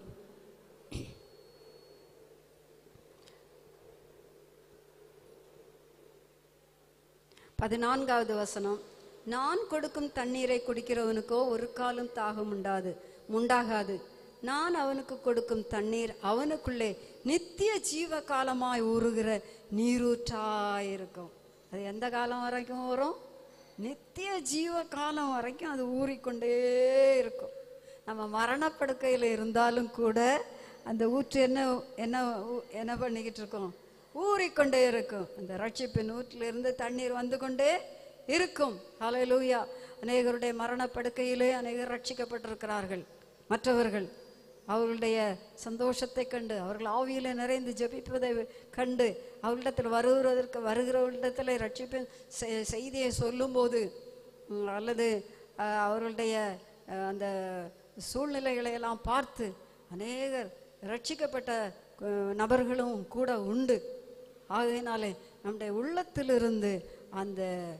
பதினான்காவது வசனம் நான் கொடுக்கும் தண்ணீரை குடிக்கிறவனுக்கோ ஒரு காலம் தாகம் உண்டாது உண்டாகாது நான் அவனுக்கு கொடுக்கும் தண்ணீர் அவனுக்குள்ளே நித்திய ஜீவ காலமாய் ஊறுகிற நீரூற்றாய் இருக்கும் அது எந்த காலம் வரைக்கும் வரும் நித்திய ஜீவ காலம் வரைக்கும் அது ஊறிக்கொண்டே இருக்கும் நம்ம மரணப்படுக்கையில் இருந்தாலும் கூட அந்த ஊற்று என்ன என்ன ஊ- என்ன பண்ணிக்கிட்டு இருக்கோம் ஊறிக்கொண்டே இருக்கும் அந்த ரட்சிப்பின் ஊற்றிலிருந்து தண்ணீர் வந்து கொண்டே இருக்கும் ஹalleluya அநேகருடைய மரணப்படுக்கையிலே அநேகர் ரட்சிக்கப்பட்டிருக்கிறார்கள் மற்றவர்கள் அவர்களுடைய சந்தோஷத்தை கண்டு அவர்கள் ஆவியிலே நிறைந்து ஜெபிப்பதை கண்டு அவர்களிடத்தில் வருகிறதற்கு வருகிறவர்களிடத்தில் ரட்சிப்பின் செ- செய்தியை சொல்லும்போது ம், அல்லது அஹ், அவர்களுடைய அஹ், அந்த சூழ்நிலைகளை எல்லாம் பார்த்து அநேகர் ரட்சிக்கப்பட்ட அஹ், நபர்களும் கூட உண்டு ஆகையினாலே நம்முடைய உள்ளத்திலிருந்து அந்த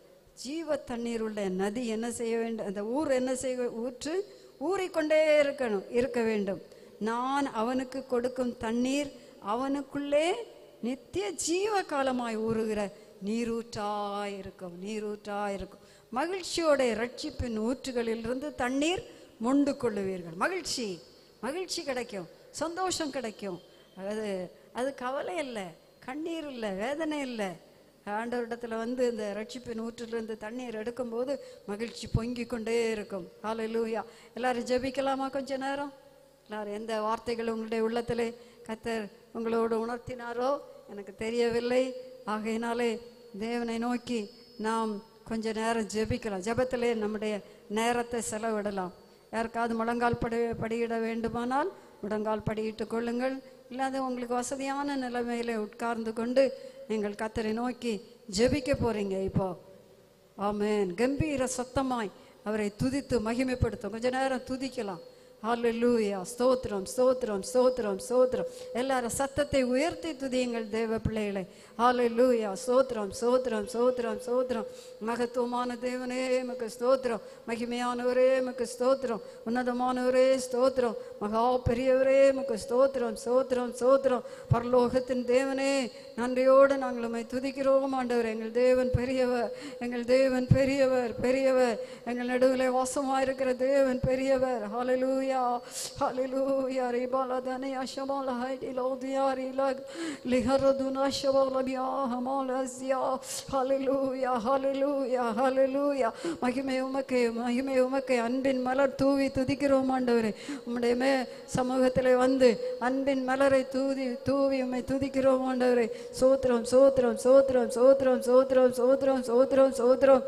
ஜீவ தண்ணீர் உள்ள நதி என்ன செய்ய வேண்டும் அந்த ஊர் என்ன செய்ய ஊற்று ஊறிக்கொண்டே இருக்கணும் இருக்க வேண்டும் நான் அவனுக்கு கொடுக்கும் தண்ணீர் அவனுக்குள்ளே நித்திய ஜீவ காலமாய் ஊறுகிற நீரூற்றாய் இருக்கும் நீரூற்றாய் இருக்கும் மகிழ்ச்சியோட ரட்சிப்பின் ஊற்றுகளிலிருந்து தண்ணீர் மொண்டு கொள்ளுவீர்கள் மகிழ்ச்சி மகிழ்ச்சி கிடைக்கும் சந்தோஷம் கிடைக்கும் அது அது கவலை இல்லை கண்ணீர் இல்லை வேதனை இல்லை ஆண்டவரிடத்துல வந்து இந்த ரட்சிப்பின் ஊற்றிலிருந்து தண்ணீர் எடுக்கும்போது மகிழ்ச்சி பொங்கி கொண்டே இருக்கும் ஹalleluya எல்லாரும் ஜெபிக்கலாமா கொஞ்ச நேரம் எல்லாரும் எந்த வார்த்தைகள் உங்களுடைய உள்ளத்திலே கத்தர் உங்களோடு உணர்த்தினாரோ எனக்கு தெரியவில்லை ஆகையினாலே தேவனை நோக்கி நாம் கொஞ்ச நேரம் ஜெபிக்கலாம் ஜெபத்திலே நம்முடைய நேரத்தை செலவிடலாம் யாருக்காவது முழங்கால் படி படியிட வேண்டுமானால் முழங்கால் படியிட்டுக் கொள்ளுங்கள் இல்லாத உங்களுக்கு வசதியான நிலைமையில உட்கார்ந்து கொண்டு நீங்கள் கத்தரை நோக்கி ஜெபிக்க போறீங்க இப்போ ஆமென் கம்பீர சத்தமாய் அவரை துதித்து மகிமைப்படுத்தும் கொஞ்ச நேரம் துதிக்கலாம் ஹalleluya ஸ்தோத்திரம் ஸ்தோத்திரம் ஸ்தோத்திரம் ஸ்தோத்திரம் எல்லாரும் சத்தத்தை உயர்த்தி துதியுங்கள் தேவ பிள்ளைகளை ஹalleluya ஸ்தோத்திரம் ஸ்தோத்திரம் ஸ்தோத்திரம் ஸ்தோத்திரம் மகத்துவமான தேவனே எமக்கு ஸ்தோத்திரம் மகிமையானவரே எமக்கு ஸ்தோத்திரம் உன்னதமானவரே ஸ்தோத்திரம் மகா பெரியவரே எமக்கு ஸ்தோத்திரம் ஸ்தோத்திரம் ஸ்தோத்திரம் பரலோகத்தின் தேவனே நன்றியோடு நாங்கள் உம்மை துதிக்கிறோம் ஆண்டவர் எங்கள் தேவன் பெரியவர் எங்கள் தேவன் பெரியவர் பெரியவர் எங்கள் நடுவில் வாசமாயிருக்கிற தேவன் பெரியவர் ஹalleluya ஹalleluya ரிபாலதனே அஷமால ஹைடி லோதியாரி லக் லிஹரதுனா ஷவால பியா ஹமாலஸ்யா ஹalleluya ஹalleluya ஹalleluya மகிமை உமக்கு மகிமை உமக்கு அன்பின் மலர் தூவி துதிக்கிறோம் ஆண்டவரே உம்முடைய மே சமூகத்திலே வந்து அன்பின் மலரை தூதி தூவி உம்மை துதிக்கிறோம் ஆண்டவரே சோத்திரம் சோத்திரம் சோத்திரம் சோத்திரம் சோத்திரம் சோத்திரம் சோத்திரம் சோத்திரம்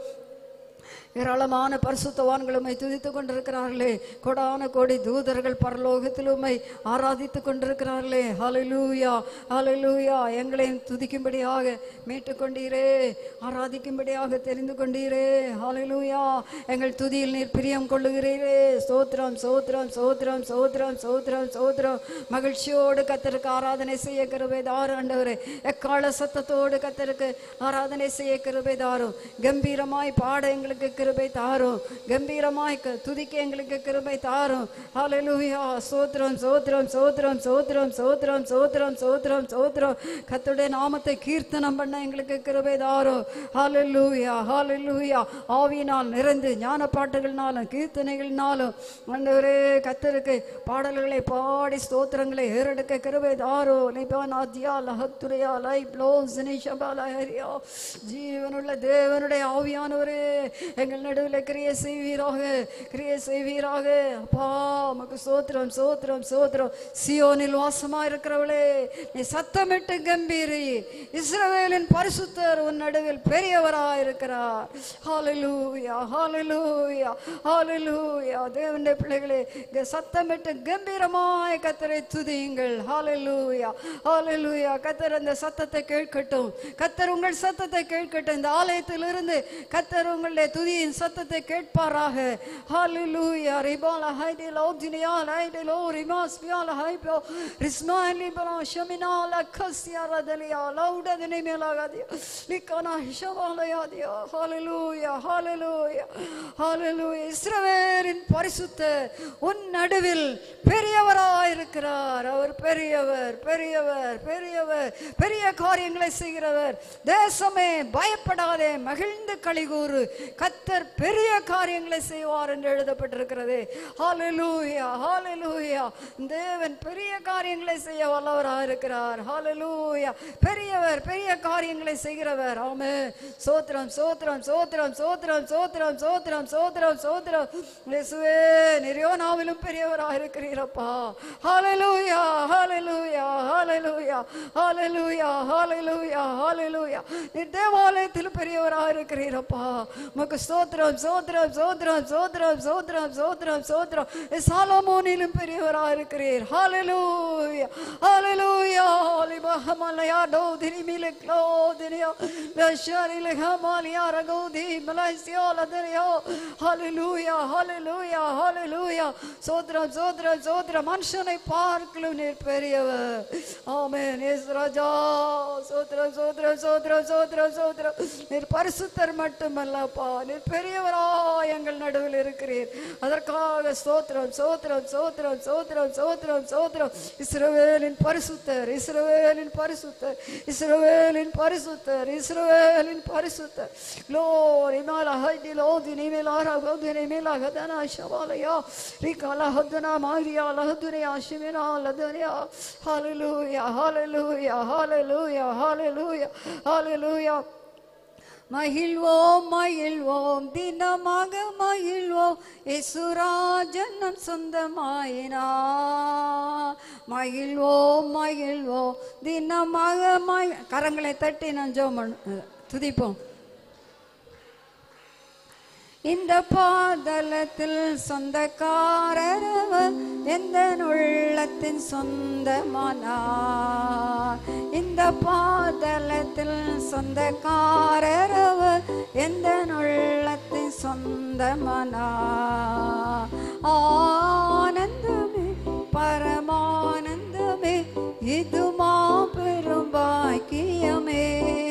ஏராளமான பரிசுத்தவான்கள் உம்மை துதித்துக் கொண்டிருக்கிறார்களே கொடான கோடி தூதர்கள் பரலோகத்தில் உம்மை ஆராதித்துக் கொண்டிருக்கிறார்களே ஹalleluya ஹalleluya எங்களையும் துதிக்கும்படியாக மீட்டுக் கொண்டீரே ஆராதிக்கும்படியாக தெரிந்து கொண்டீரே ஹalleluya எங்கள் துதியில் நீர் பிரியம் கொள்ளுகிறீரே ஸ்தோத்திரம் ஸ்தோத்திரம் ஸ்தோத்திரம் ஸ்தோத்திரம் ஸ்தோத்திரம் ஸ்தோத்திரம் மகிழ்ச்சியோடு கத்தருக்கு ஆராதனை செய்ய கிருபை தாரும் ஆண்டவரே எக்கால சத்தத்தோடு கத்தருக்கு ஆராதனை செய்ய கிருபை தாரும் கம்பீரமாய் பாட எங்களுக்கு கிருபை தாரும் கம்பீரமாய் க- துதிக்க எங்களுக்கு கிருபை தாரும் ஹalleluya சோத்ரம் சோத்ரம் சோத்ரம் சோத்ரம் சோத்ரம் சோத்ரம் சோத்ரம் சோத்ரம் கர்த்தருடைய நாமத்தை கீர்த்தனம் பண்ண எங்களுக்கு கிருபை தாரும் ஹalleluya ஹalleluya ஆவியினால் நிறைந்து ஞான பாட்டுகள்னாலும் கீர்த்தனைகள்னாலும் ஆண்டவரே கர்த்தருக்கு பாடல்களை பாடி ஸ்தோத்திரங்களை ஏறெடுக்க கிருபை தாரோ லிபானாத்யா லஹத்துரையா லை ப்ளோஸ் நிஷபாலஹரியா ஜீவனுள்ள தேவனுடைய ஆவியானவரே எங்கள் நடுவில் கிரியை செய்வீராக கிரியை செய்வீராக அப்பா உமக்கு சோத்திரம் சோத்திரம் சோத்திரம் சியோனில் வாசமா இருக்கிறவளே நீ சத்தமிட்டு கம்பீரி இஸ்ரவேலின் பரிசுத்தர் உன் நடுவில் பெரியவராய் இருக்கிறார் ஹalleluya ஹalleluya ஹalleluya தேவனுடைய பிள்ளைகளே இங்க சத்தமிட்டு கம்பீரமாய் கத்தரை துதியுங்கள் ஹalleluya ஹalleluya கத்தர் அந்த சத்தத்தை கேட்கட்டும் கத்தர் உங்கள் சத்தத்தை கேட்கட்டும் இந்த ஆலயத்திலிருந்து கத்தர் உங்களுடைய துதியின் சத்தத்தை கேட்பாராக ஹalleluya ரிபால ஹைடி லோஜினியா லைடி லோ ரிமாஸ் பியால ஹைபோ ரிஸ்மாலி பரா ஷமினால கஸ்யா ரதலியா லௌடதினி மேலாகாதியா லிக்கானா ஹிஷவாலயாதியா ஹalleluya ஹalleluya ஹalleluya இஸ்ரவேலின் பரிசுத்தர் உன் நடுவில் பெரியவராயிருக்கிறார் அவர் பெரியவர் பெரியவர் பெரியவர் பெரிய காரியங்களை செய்கிறவர் தேசமே பயப்படாதே மகிழ்ந்து கலிகூறு கத்தர் பெரிய காரியங்களை செய்வார் என்று எழுதப்பட்டிருக்கிறது ஹalleluya ஹalleluya தேவன் பெரிய காரியங்களை செய்ய வல்லவராக இருக்கிறார் ஹalleluya பெரியவர் பெரிய காரியங்களை செய்கிறவர் ஆமே சோத்திரம் சோத்திரம் சோத்திரம் சோத்திரம் சோத்திரம் சோத்திரம் சோத்திரம் சோத்திரம் இயேசுவே நிரியோனாவிலும் பெரியவராக இருக்கிறீரப்பா ஹalleluya ஹalleluya ஹalleluya ஹalleluya ஹalleluya ஹalleluya நீ தேவாலயத்தில் பெரியவராக இருக்கிறீரப்பா உமக்கு ஸ்தோத்திரம் ஸ்தோத்திரம் ஸ்தோத்திரம் ஸ்தோத்திரம் ஸ்தோத்திரம் ஸ்தோத்திரம் ஸ்தோத்திரம் சாலமோனிலும் பெரியவராக இருக்கிறீர் ஹalleluya ஹalleluya லிபஹமலயா டோதினி மிலக்லோ தினியோ லஷரி லஹமாலியா ரகோதி மலைசியோ லதனியோ ஹalleluya ஹalleluya ஹalleluya ஸ்தோத்திரம் ஸ்தோத்திரம் ஸ்தோத்திரம் மனுஷனை பார்க்கலும் நீர் பெரியவர் ஆமென் இயேசு ராஜா ஸ்தோத்திரம் ஸ்தோத்திரம் ஸ்தோத்திரம் ஸ்தோத்திரம் ஸ்தோத்திரம் நீர் பரிசுத்தர் மட்டுமல்லப்பா நீர் பெரியவரா எங்கள் நடுவில் இருக்கிறீர் அதற்காக ஸ்தோத்திரம் ஸ்தோத்திரம் ஸ்தோத்திரம் ஸ்தோத்திரம் ஸ்தோத்திரம் ஸ்தோத்திரம் இஸ்ரவேலின் பரிசுத்தர் இஸ்ரவேலின் பரிசுத்தர் இஸ்ரவேலின் பரிசுத்தர் இஸ்ரவேலின் பரிசுத்தர் glory mala haydi lodi ni mela ragodi ni mela gadana shabalaya rikala hadana maria la haduna shimina la dunya hallelujah hallelujah hallelujah hallelujah hallelujah மகிழ்வோம் மகிழ்வோம் தினமாக மகிழ்வோம் இசுராஜனம் சொந்தமாயினா மகிழ்வோம் மகிழ்வோம் தினமாக மகி கரங்களை தட்டி நான் ஜோம் துதிப்போம் இந்த பாதலத்தில் சொந்தக்காரரவர் எந்த உள்ளத்தின் சொந்தமானார் இந்த பாதலத்தில் சொந்தக்காரரவர் எந்த உள்ளத்தின் சொந்தமானார் ஆனந்தமே பரமானந்தமே இது மாபெரும் பாக்கியமே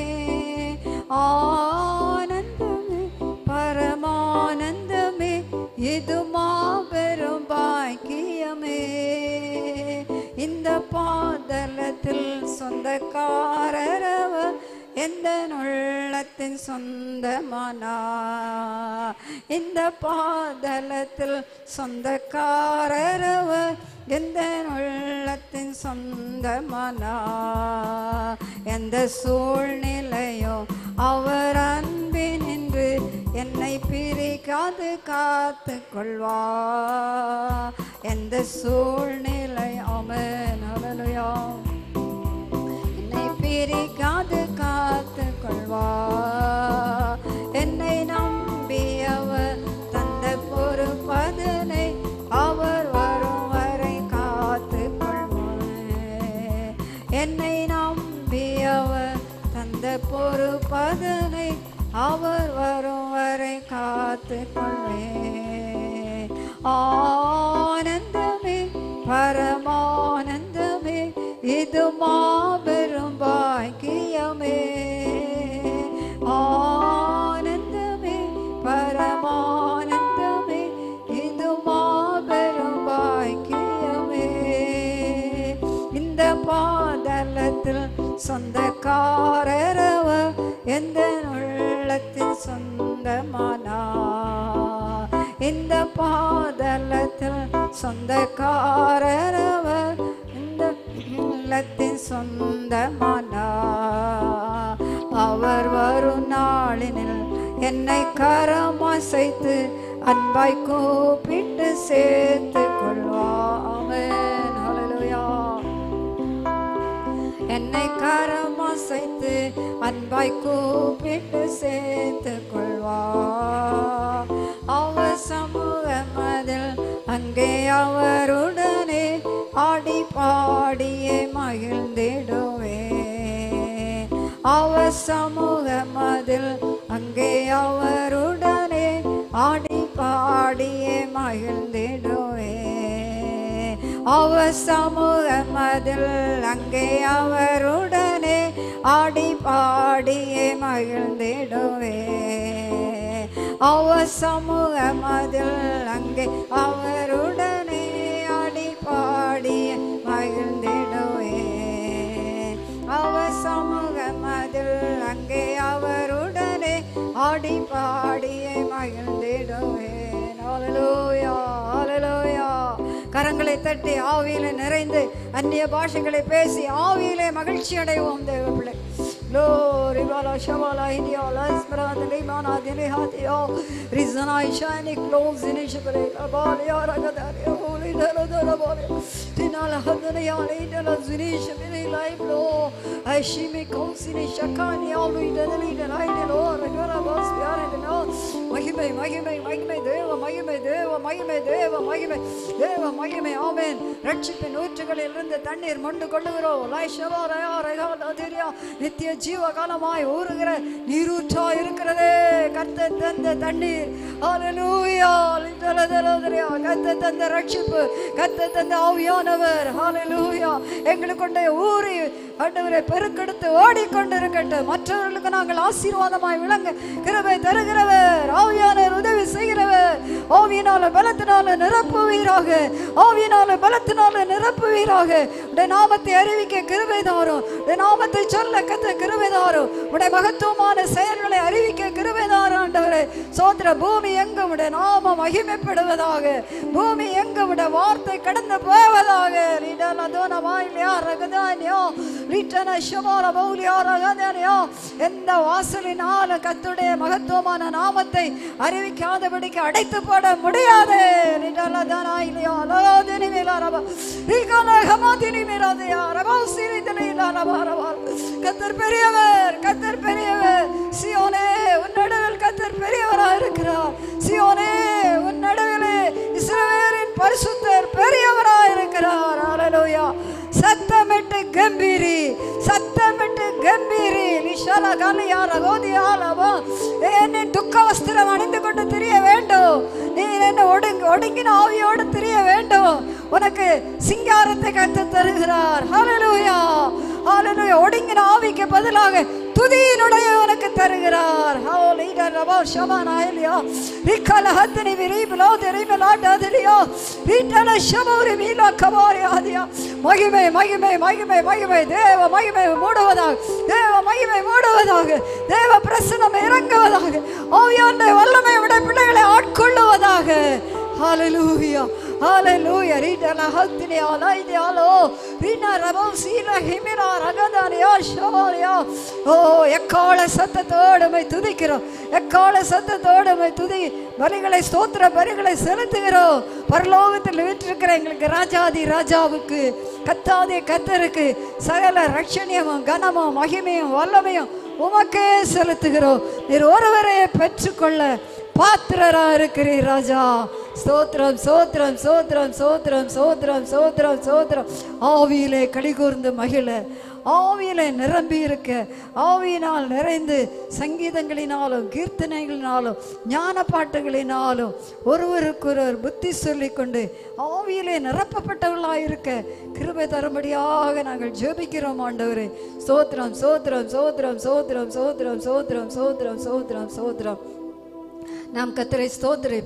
ஆனந்தமே பரமானந்தமே இது மாபெரும் பாக்கியமே இந்த பாதலத்தில் சொந்தக்காரரவர் எந்த உள்ளத்தின் சொந்தமானா இந்த பாதலத்தில் சொந்தக்காரரவர் எந்த உள்ளத்தின் சொந்தமானா எந்த சூழ்நிலையோ அவர் அன்பினின்று என்னை பிரிக்காது காத்து கொள்வா எந்த சூழ்நிலை அமன் அலலுயா என்னை பிரிக்காது காத்து கொள்வா என்னை நம்பியவர் தந்த பொறுப்பதனை அவர் வரும் வரை காத்து கொள்வார் என்னை நம்பியவர் தந்த பொறுப்பதனை அவர் வரும் வரை காத்து கொள்வேன் ஆனந்தமே பரமானந்தமே இது மாபெரும் பாக்கியமே ஆனந்தமே பரமானந்தமே சொந்தக்காரரவர் எந்த உள்ளத்தின் சொந்தமானா இந்த பாதலத்தில் சொந்தக்காரரவர் இந்த உள்ளத்தின் சொந்தமானா அவர் வரும் நாளினில் என்னை கரமசைத்து அன்பாய் கூப்பிட்டு சேர்த்து கொள்வாமேன் ஹalleluya என்னை கரமசைத்து அன்பாய் கூப்பிட்டு சேர்த்து கொள்வா அவர் சமூகமதில் அங்கே அவருடனே ஆடி பாடியே மகிழ்ந்திடுவே அவர் சமூகமதில் அங்கே அவருடனே ஆடி பாடியே மகிழ்ந்திடுவே அவர் சமூகமதில் அங்கே அவருடனே ஆடி பாடியே மகிழ்ந்திடுவே அவர் சமூகமதில் அங்கே அவருடனே ஆடி பாடியே மகிழ்ந்திடுவே அவர் சமூகமதில் அங்கே அவருடனே ஆடி பாடியே மகிழ்ந்திடுவேன் ஹalleluya ஹalleluya கரங்களை தட்டி ஆவியில நிறைந்து அந்நிய பாஷைகளை பேசி ஆவியிலே மகிழ்ச்சி அடைவோம் தேவ பிள்ளை Glory, Bala, Shavala, India, Lasmara, the Limana, the Nihatio, Rizana, Shani, clothes in Ishapare, Abalia, Ragadari, Holy, Dala, Tinala, Hadania, Lidala, Zunish, Mini, Life, Law, Ashimi, Kosini, Shakani, all we did, and I did all, Ragara, Bas, we are in the know. மகிமை மகிமை மகிமை தேவ மகிமை தேவ மகிமை தேவ மகிமை தேவ மகிமை ஆமென் ரட்சிப்பின் ஊற்றுகளில் இருந்து தண்ணீர் மொண்டு கொள்ளுகிறோம் லாய் ஷவா ரயா ரயா தெரியா நித்திய ஜீவ காலமாய் ஊறுகிற நீரூற்றா இருக்கிறதே கத்த தந்த தண்ணீர் ஹalleluya ஹalleluya கத்த தந்த ரட்சிப்பு கத்த தந்த ஆவியானவர் ஹalleluya எங்களுக்கு கொண்டே ஊறி ஆண்டவரை பெருக்கெடுத்து ஓடிக்கொண்டிருக்கட்டும் மற்றவர்களுக்கு நாங்கள் ஆசீர்வாதமாய் விளங்க கிருபை தருகிறவர் ஆவியானவர் உதவி செய்கிறவர் ஆவியினால பலத்தினால நிரப்புவீராக ஆவியினால பலத்தினால நிரப்புவீராக உடைய நாமத்தை அறிவிக்க கிருபை தாரும் உடைய நாமத்தை சொல்ல கத்த கிருபை தாரும் உடைய மகத்துவமான செயல்களை அறிவிக்க கிருபை தாரும் ஆண்டவரே சோத்திர பூமி எங்கும் உடைய நாமம் மகிமைப்படுவதாக பூமி எங்கும் உடைய வார்த்தை கடந்து போவதாக லீடல் அதோன வாயிலியா ரகதானியோ லீட்டன ஷமார பௌலியா ரகதானியோ எந்த வாசலினாலும் கத்துடைய மகத்துவமான நாமத்தை அறிவிக்காதபடிக்கு அடைத்து போட முடியாது லீடல் அதோன இல்லையா அலோதினி மேலா ரபா ரீகால ஹமாதினி மேலாதையா ரபா சிரிதலையிலா ரபா ரபா கத்தர் பெரியவர் கத்தர் பெரியவர் சியோனே உன் நடுவில் கத்தர் பெரியவராக இருக்கிறார் சியோனே உன் நடுவிலே இஸ்ரவேலின் பரிசுத்தர் பெரியவராக இருக்கிறார் ஹalleluya சத்தமிட்டு கம்பீரி சத்தமிட்டு கம்பீரி நிஷால காலியா ரகோதியா லவா என்னை துக்க வஸ்திரம் அணிந்து கொண்டு திரிய வேண்டும் நீ என்ன ஒடுங்கி ஒடுங்கின ஆவியோடு திரிய வேண்டும் உனக்கு சிங்காரத்தை கத்து தருகிறார் ஹalleluya ஹalleluya ஒடுங்கின ஆவிக்கு பதிலாக துதியினுடைய உனக்கு தருகிறார் ஹalleluya ரபா ஷபானா எலியா ரிக்கல ஹத்தனி விரிபலோ தெரிபலா டதலியோ வீட்டல ஷபௌரி மீலா கபாரி ஆதியா மகிமை மகிமை மகிமை மகிமை தேவ மகிமை மூடுவதாக தேவ மகிமை மூடுவதாக தேவ பிரசனம் இறங்குவதாக ஆவியாண்ட வல்லமை விட பிள்ளைகளை ஆட்கொள்ளுவதாக ஹalleluya ஹalleluya ரீடல ஹத்தினி அலைதி ஆலோ ரீனா ரபம் சீல ஹிமிரா ரகதானியா ஷோரியா ஓ எக்கால சத்தத்தோடு மை துதிக்கிறோம் எக்கால சத்தத்தோடு மை துதி பலிகளை ஸ்தோத்திர பலிகளை செலுத்துகிறோம் பரலோகத்தில் வீற்றிருக்கிற எங்களுக்கு ராஜாதி ராஜாவுக்கு கத்தாதி கத்தருக்கு சகல ரட்சணியமும் கனமும் மகிமையும் வல்லமையும் உமக்கே செலுத்துகிறோம் நீர் ஒருவரையே பெற்றுக்கொள்ள பாத்திரரா இருக்கிறீர் ராஜா ஸ்தோத்திரம் சோத்திரம் சோத்திரம் சோத்திரம் சோத்திரம் சோத்திரம் சோத்திரம் ஆவியிலே கலிகூர்ந்து மகிழ ஆவியிலே நிரம்பி இருக்க ஆவியினால் நிறைந்து சங்கீதங்களினாலும் கீர்த்தனைகளினாலும் ஞான பாட்டுகளினாலும் ஒருவருக்கொருவர் புத்தி சொல்லிக்கொண்டு ஆவியிலே நிரப்பப்பட்டவர்களாக இருக்க கிருபை தரும்படியாக நாங்கள் ஜெபிக்கிறோம் ஆண்டவரே சோத்திரம் சோத்திரம் சோத்திரம் சோத்திரம் சோத்திரம் சோத்திரம் சோத்திரம் சோத்திரம் சோத்திரம் நாம் கத்தரை ஸ்தோத்திரிப்போம்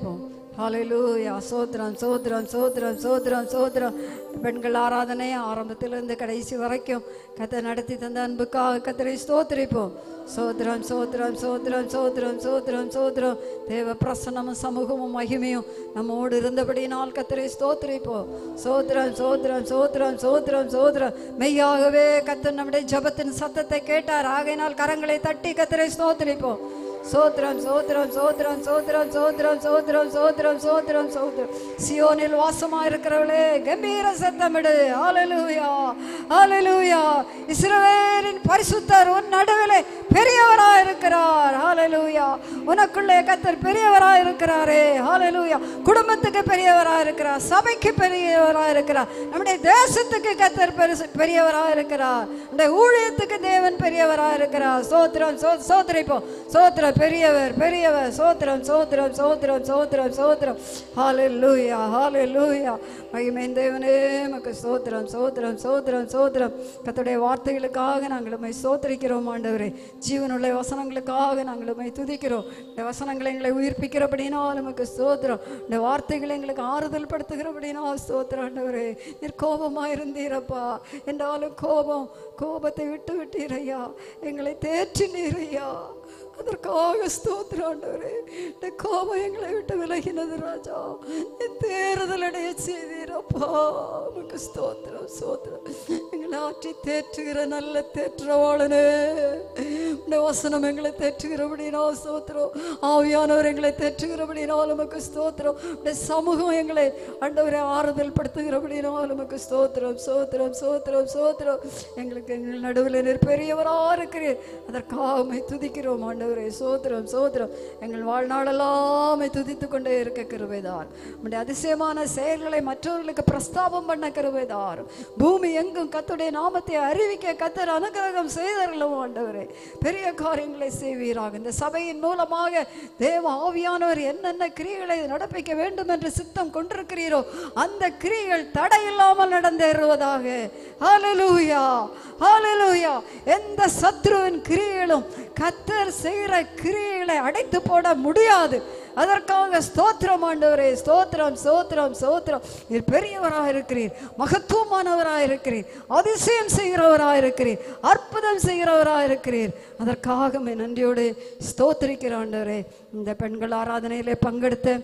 ஹalleluya சோத்ரம் சோத்ரம் சோத்ரம் சோத்ரம் சோத்ரம் பெண்கள் ஆராதனை ஆரம்பத்திலிருந்து கடைசி வரைக்கும் கத்தை நடத்தி தந்த அன்புக்காக கத்தரை ஸ்தோத்திரிப்போம் சோத்ரம் சோத்ரம் சோத்ரம் சோத்ரம் சோத்ரம் சோத்ரம் தேவ பிரசன்னமும் சமூகமும் மகிமையும் நம்மோடு இருந்தபடியினால் கத்தரை ஸ்தோத்திரிப்போம் சோத்ரம் சோத்ரம் சோத்ரம் சோத்ரம் சோத்ரம் மெய்யாகவே கத்தர் நம்முடைய ஜபத்தின் சத்தத்தை கேட்டார் ஆகையினால் கரங்களை தட்டி கத்தரை ஸ்தோத்திரிப்போம் சோத்ரம் சோத்ரம் சோத்ரம் சோத்ரம் சோத்ரம் சோத்ரம் சோத்ரம் சோத்ரம் சோத்ரம் சியோனில் வாசமா இருக்கிறவளே கம்பீர சத்தமிடு ஹalleluya ஹalleluya இஸ்ரவேலின் பரிசுத்தர் உன் நடுவிலே பெரியவராய் இருக்கிறார் ஹalleluya உனக்குள்ளே கத்தர் பெரியவராய் இருக்கிறாரே ஹalleluya குடும்பத்துக்கு பெரியவராய் இருக்கிறார் சபைக்கு பெரியவராய் இருக்கிறார் நம்முடைய தேசத்துக்கு கத்தர் பெருசு பெரியவராய் இருக்கிறார் நம்முடைய ஊழியத்துக்கு தேவன் பெரியவராய் இருக்கிறார் சோத்திரம் சோ சோத்திரிப்போம் சோத்திரம் பெரியவர் பெரியவர் சோத்திரம் சோத்திரம் சோத்திரம் சோத்திரம் சோத்திரம் ஹalleluya ஹalleluya மகிமை தேவனே மக்கு சோத்திரம் சோத்திரம் சோத்திரம் சோத்திரம் கர்த்தருடைய வார்த்தைகளுக்காக நாங்கள் உம்மை சோத்திரிக்கிறோம் ஆண்டவரே ஜீவனுள்ள வசனங்களுக்காக நாங்கள் உம்மை துதிக்கிறோம் இந்த வசனங்களை எங்களை உயிர்ப்பிக்கிறபடினால் நமக்கு ஸ்தோத்திரம் இந்த வார்த்தைகளை எங்களுக்கு ஆறுதல் படுத்துகிறபடினா ஸ்தோத்திரம் ஆண்டவரே நீர் கோபமா இருந்தீரப்பா என்றாலும் கோபம் கோபத்தை விட்டு விட்டீரையா எங்களை தேற்றினீரையா அதற்காக ஸ்தோத்திரம் ஆண்டவரே இந்த கோபம் எங்களை விட்டு விலகினது ராஜா என் தேறுதல் அடைய செய்தீரப்பா உமக்கு ஸ்தோத்திரம் ஸ்தோத்திரம் எங்களை ஆற்றி தேற்றுகிற நல்ல தேற்றவாளனே இந்த வசனம் எங்களை தேற்றுகிறபடினா ஸ்தோத்திரம் ஆவியானவர் எங்களை தேற்றுகிறபடினால் உமக்கு ஸ்தோத்திரம் இந்த சமூகம் எங்களை ஆண்டவரை ஆறுதல் படுத்துகிறபடினால் உமக்கு ஸ்தோத்திரம் ஸ்தோத்திரம் ஸ்தோத்திரம் ஸ்தோத்திரம் எங்களுக்கு எங்கள் நடுவில் நீர் பெரியவரா இருக்கிறீர் அதற்காக உம்மை துதிக்கிறோம் ஆண்டவரே சோத்திரம் சோத்திரம் எங்கள் வாழ்நாளெல்லாமே துதித்து கொண்டே இருக்க கிருபைதார் உம்முடைய அதிசயமான செயல்களை மற்றவர்களுக்கு பிரஸ்தாபம் பண்ண கிருபைதார் பூமி எங்கும் கத்துடைய நாமத்தை அறிவிக்க கத்தர் அனுகிரகம் செய்தரலும் ஆண்டவரே பெரிய காரியங்களை செய்வீராக இந்த சபையின் மூலமாக தேவ ஆவியானவர் என்னென்ன கிரியைகளை நடப்பிக்க வேண்டும் என்று சித்தம் கொண்டிருக்கிறீரோ அந்த கிரியைகள் தடையில்லாமல் நடந்தேறுவதாக ஹalleluya ஹalleluya எந்த சத்ருவின் கிரியைகளும் கத்தர் செய்கிற கிரியைகளை அடைத்து போட முடியாது அதற்காக ஸ்தோத்திரம் ஆண்டவரே ஸ்தோத்திரம் ஸ்தோத்திரம் ஸ்தோத்திரம் நீர் பெரியவராக இருக்கிறீர் மகத்துவமானவராக இருக்கிறீர் அதிசயம் செய்கிறவராக இருக்கிறீர் அற்புதம் செய்கிறவராக இருக்கிறீர் அதற்காக உம்மை நன்றியோடு ஸ்தோத்திரிக்கிற ஆண்டவரே இந்த பெண்கள் ஆராதனையிலே பங்கெடுத்த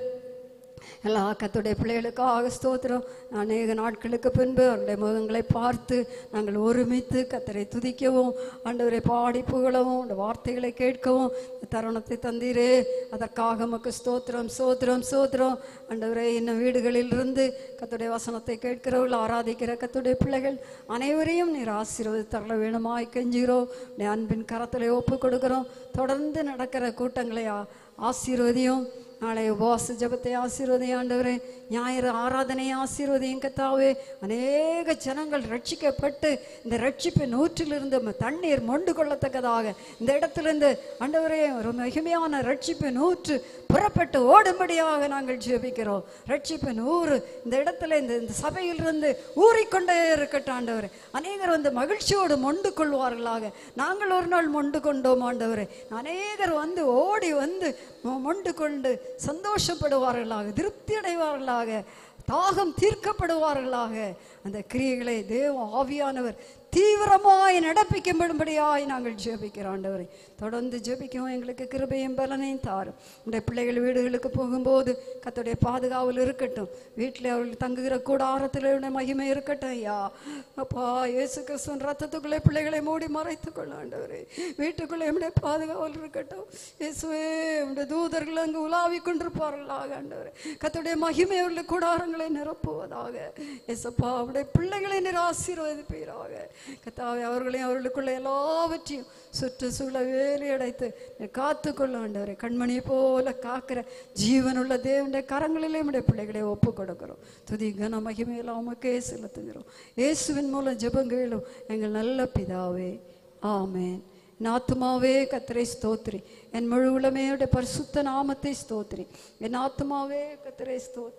எல்லா கத்துடைய பிள்ளைகளுக்காக ஸ்தோத்திரம் அநேக நாட்களுக்கு பின்பு அவருடைய முகங்களை பார்த்து நாங்கள் ஒருமித்து கத்தரை துதிக்கவும் ஆண்டவரை பாடி புகழவும் அந்த வார்த்தைகளை கேட்கவும் இந்த தருணத்தை தந்தீரே அதற்காக நமக்கு ஸ்தோத்திரம் ஸ்தோத்திரம் ஸ்தோத்திரம் ஆண்டவரே இன்னும் வீடுகளில் இருந்து கத்துடைய வசனத்தை கேட்கிறவர்கள் ஆராதிக்கிற கத்துடைய பிள்ளைகள் அனைவரையும் நீர் ஆசீர்வதி தரல வேணுமாய் கெஞ்சுகிறோம் நீ அன்பின் கரத்தில் ஒப்பு கொடுக்கிறோம் தொடர்ந்து நடக்கிற கூட்டங்களை ஆ- ஆசீர்வதியும் நாளை உபவாச ஜபத்தை ஆசீர்வதி ஆண்டவரே ஞாயிறு ஆராதனை ஆசீர்வதியும் கத்தாவே அநேக ஜனங்கள் ரட்சிக்கப்பட்டு இந்த ரட்சிப்பின் ஊற்றிலிருந்து ம- தண்ணீர் மொண்டு கொள்ளத்தக்கதாக இந்த இடத்திலிருந்து ஆண்டவரே ஒரு மகிமையான ரட்சிப்பின் ஊற்று புறப்பட்டு ஓடும்படியாக நாங்கள் ஜெபிக்கிறோம் ரட்சிப்பின் ஊறு இந்த இடத்துல இந்த இந்த சபையிலிருந்து ஊறிக்கொண்டே இருக்கட்டும் ஆண்டவரே அநேகர் வந்து மகிழ்ச்சியோடு மொண்டு கொள்வார்களாக நாங்கள் ஒரு நாள் மொண்டு கொண்டோம் ஆண்டவரே அநேகர் வந்து ஓடி வந்து மொ- மொண்டு கொண்டு சந்தோஷப்படுவார்களாக திருப்தி அடைவார்களாக தாகம் தீர்க்கப்படுவார்களாக அந்த கிரியைகளை தேவ ஆவியானவர் தீவிரமாய் நடப்பிக்கும்படியாய் நாங்கள் ஜெபிக்கிறோம் ஆண்டவரை தொடர்ந்து ஜெபிக்கவும் எங்களுக்கு கிருபையும் பலனையும் தாரும் உடைய பிள்ளைகள் வீடுகளுக்கு போகும்போது கத்துடைய பாதுகாவல் இருக்கட்டும் வீட்டில் அவர்கள் தங்குகிற கூடாரத்தில் உடைய மகிமை இருக்கட்டும் ஐயா அப்பா இயேசு கிறிஸ்துவின் ரத்தத்துக்குள்ளே பிள்ளைகளை மூடி மறைத்துக் கொள்ள ஆண்டவரே வீட்டுக்குள்ளே உடைய பாதுகாவல் இருக்கட்டும் இயேசுவே உடைய தூதர்கள் அங்கு உலாவிக் கொண்டிருப்பார்களாக ஆண்டவரே கத்துடைய மகிமை அவர்களுடைய கூடாரங்களை நிரப்புவதாக இயேசப்பா அவருடைய பிள்ளைகளை நீர் ஆசீர்வதிப்பீராக கத்தாவே அவர்களையும் அவர்களுக்குள்ள எல்லாவற்றையும் சுற்றுச்சூழ வேலி அடைத்து நீர் காத்துக்கொள்ள ஆண்டவரே கண்மணியை போல காக்கிற ஜீவனுள்ள தேவனுடைய கரங்களிலே உடைய பிள்ளைகளை ஒப்பு கொடுக்கிறோம் துதி கன மகிமையெல்லாம் உமக்கே செலுத்துகிறோம் இயேசுவின் மூலம் ஜெபங்களும் எங்கள் நல்ல பிதாவே ஆமென் என் ஆத்துமாவே கத்தரை ஸ்தோத்ரி என் முழு உளமையோட பரிசுத்த நாமத்தை ஸ்தோத்ரி என் ஆத்துமாவே கத்தரை ஸ்தோத்ரி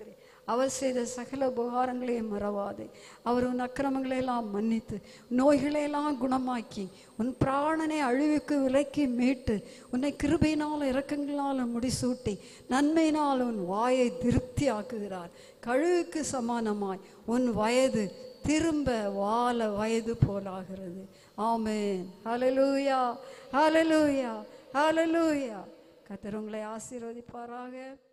அவர் செய்த சகல உபகாரங்களையும் மறவாதே அவர் உன் அக்கிரமங்களை எல்லாம் மன்னித்து நோய்களை எல்லாம் குணமாக்கி உன் பிராணனை அழிவுக்கு விலக்கி மீட்டு உன்னை கிருபையினால் இரக்கங்களால் முடிசூட்டி நன்மையினால் உன் வாயை திருப்தி ஆக்குகிறார் கழுவுக்கு சமானமாய் உன் வயது திரும்ப வாழ வயது போலாகிறது ஆமென் ஹalleluya ஹalleluya ஹalleluya கர்த்தர் உங்களை ஆசீர்வதிப்பாராக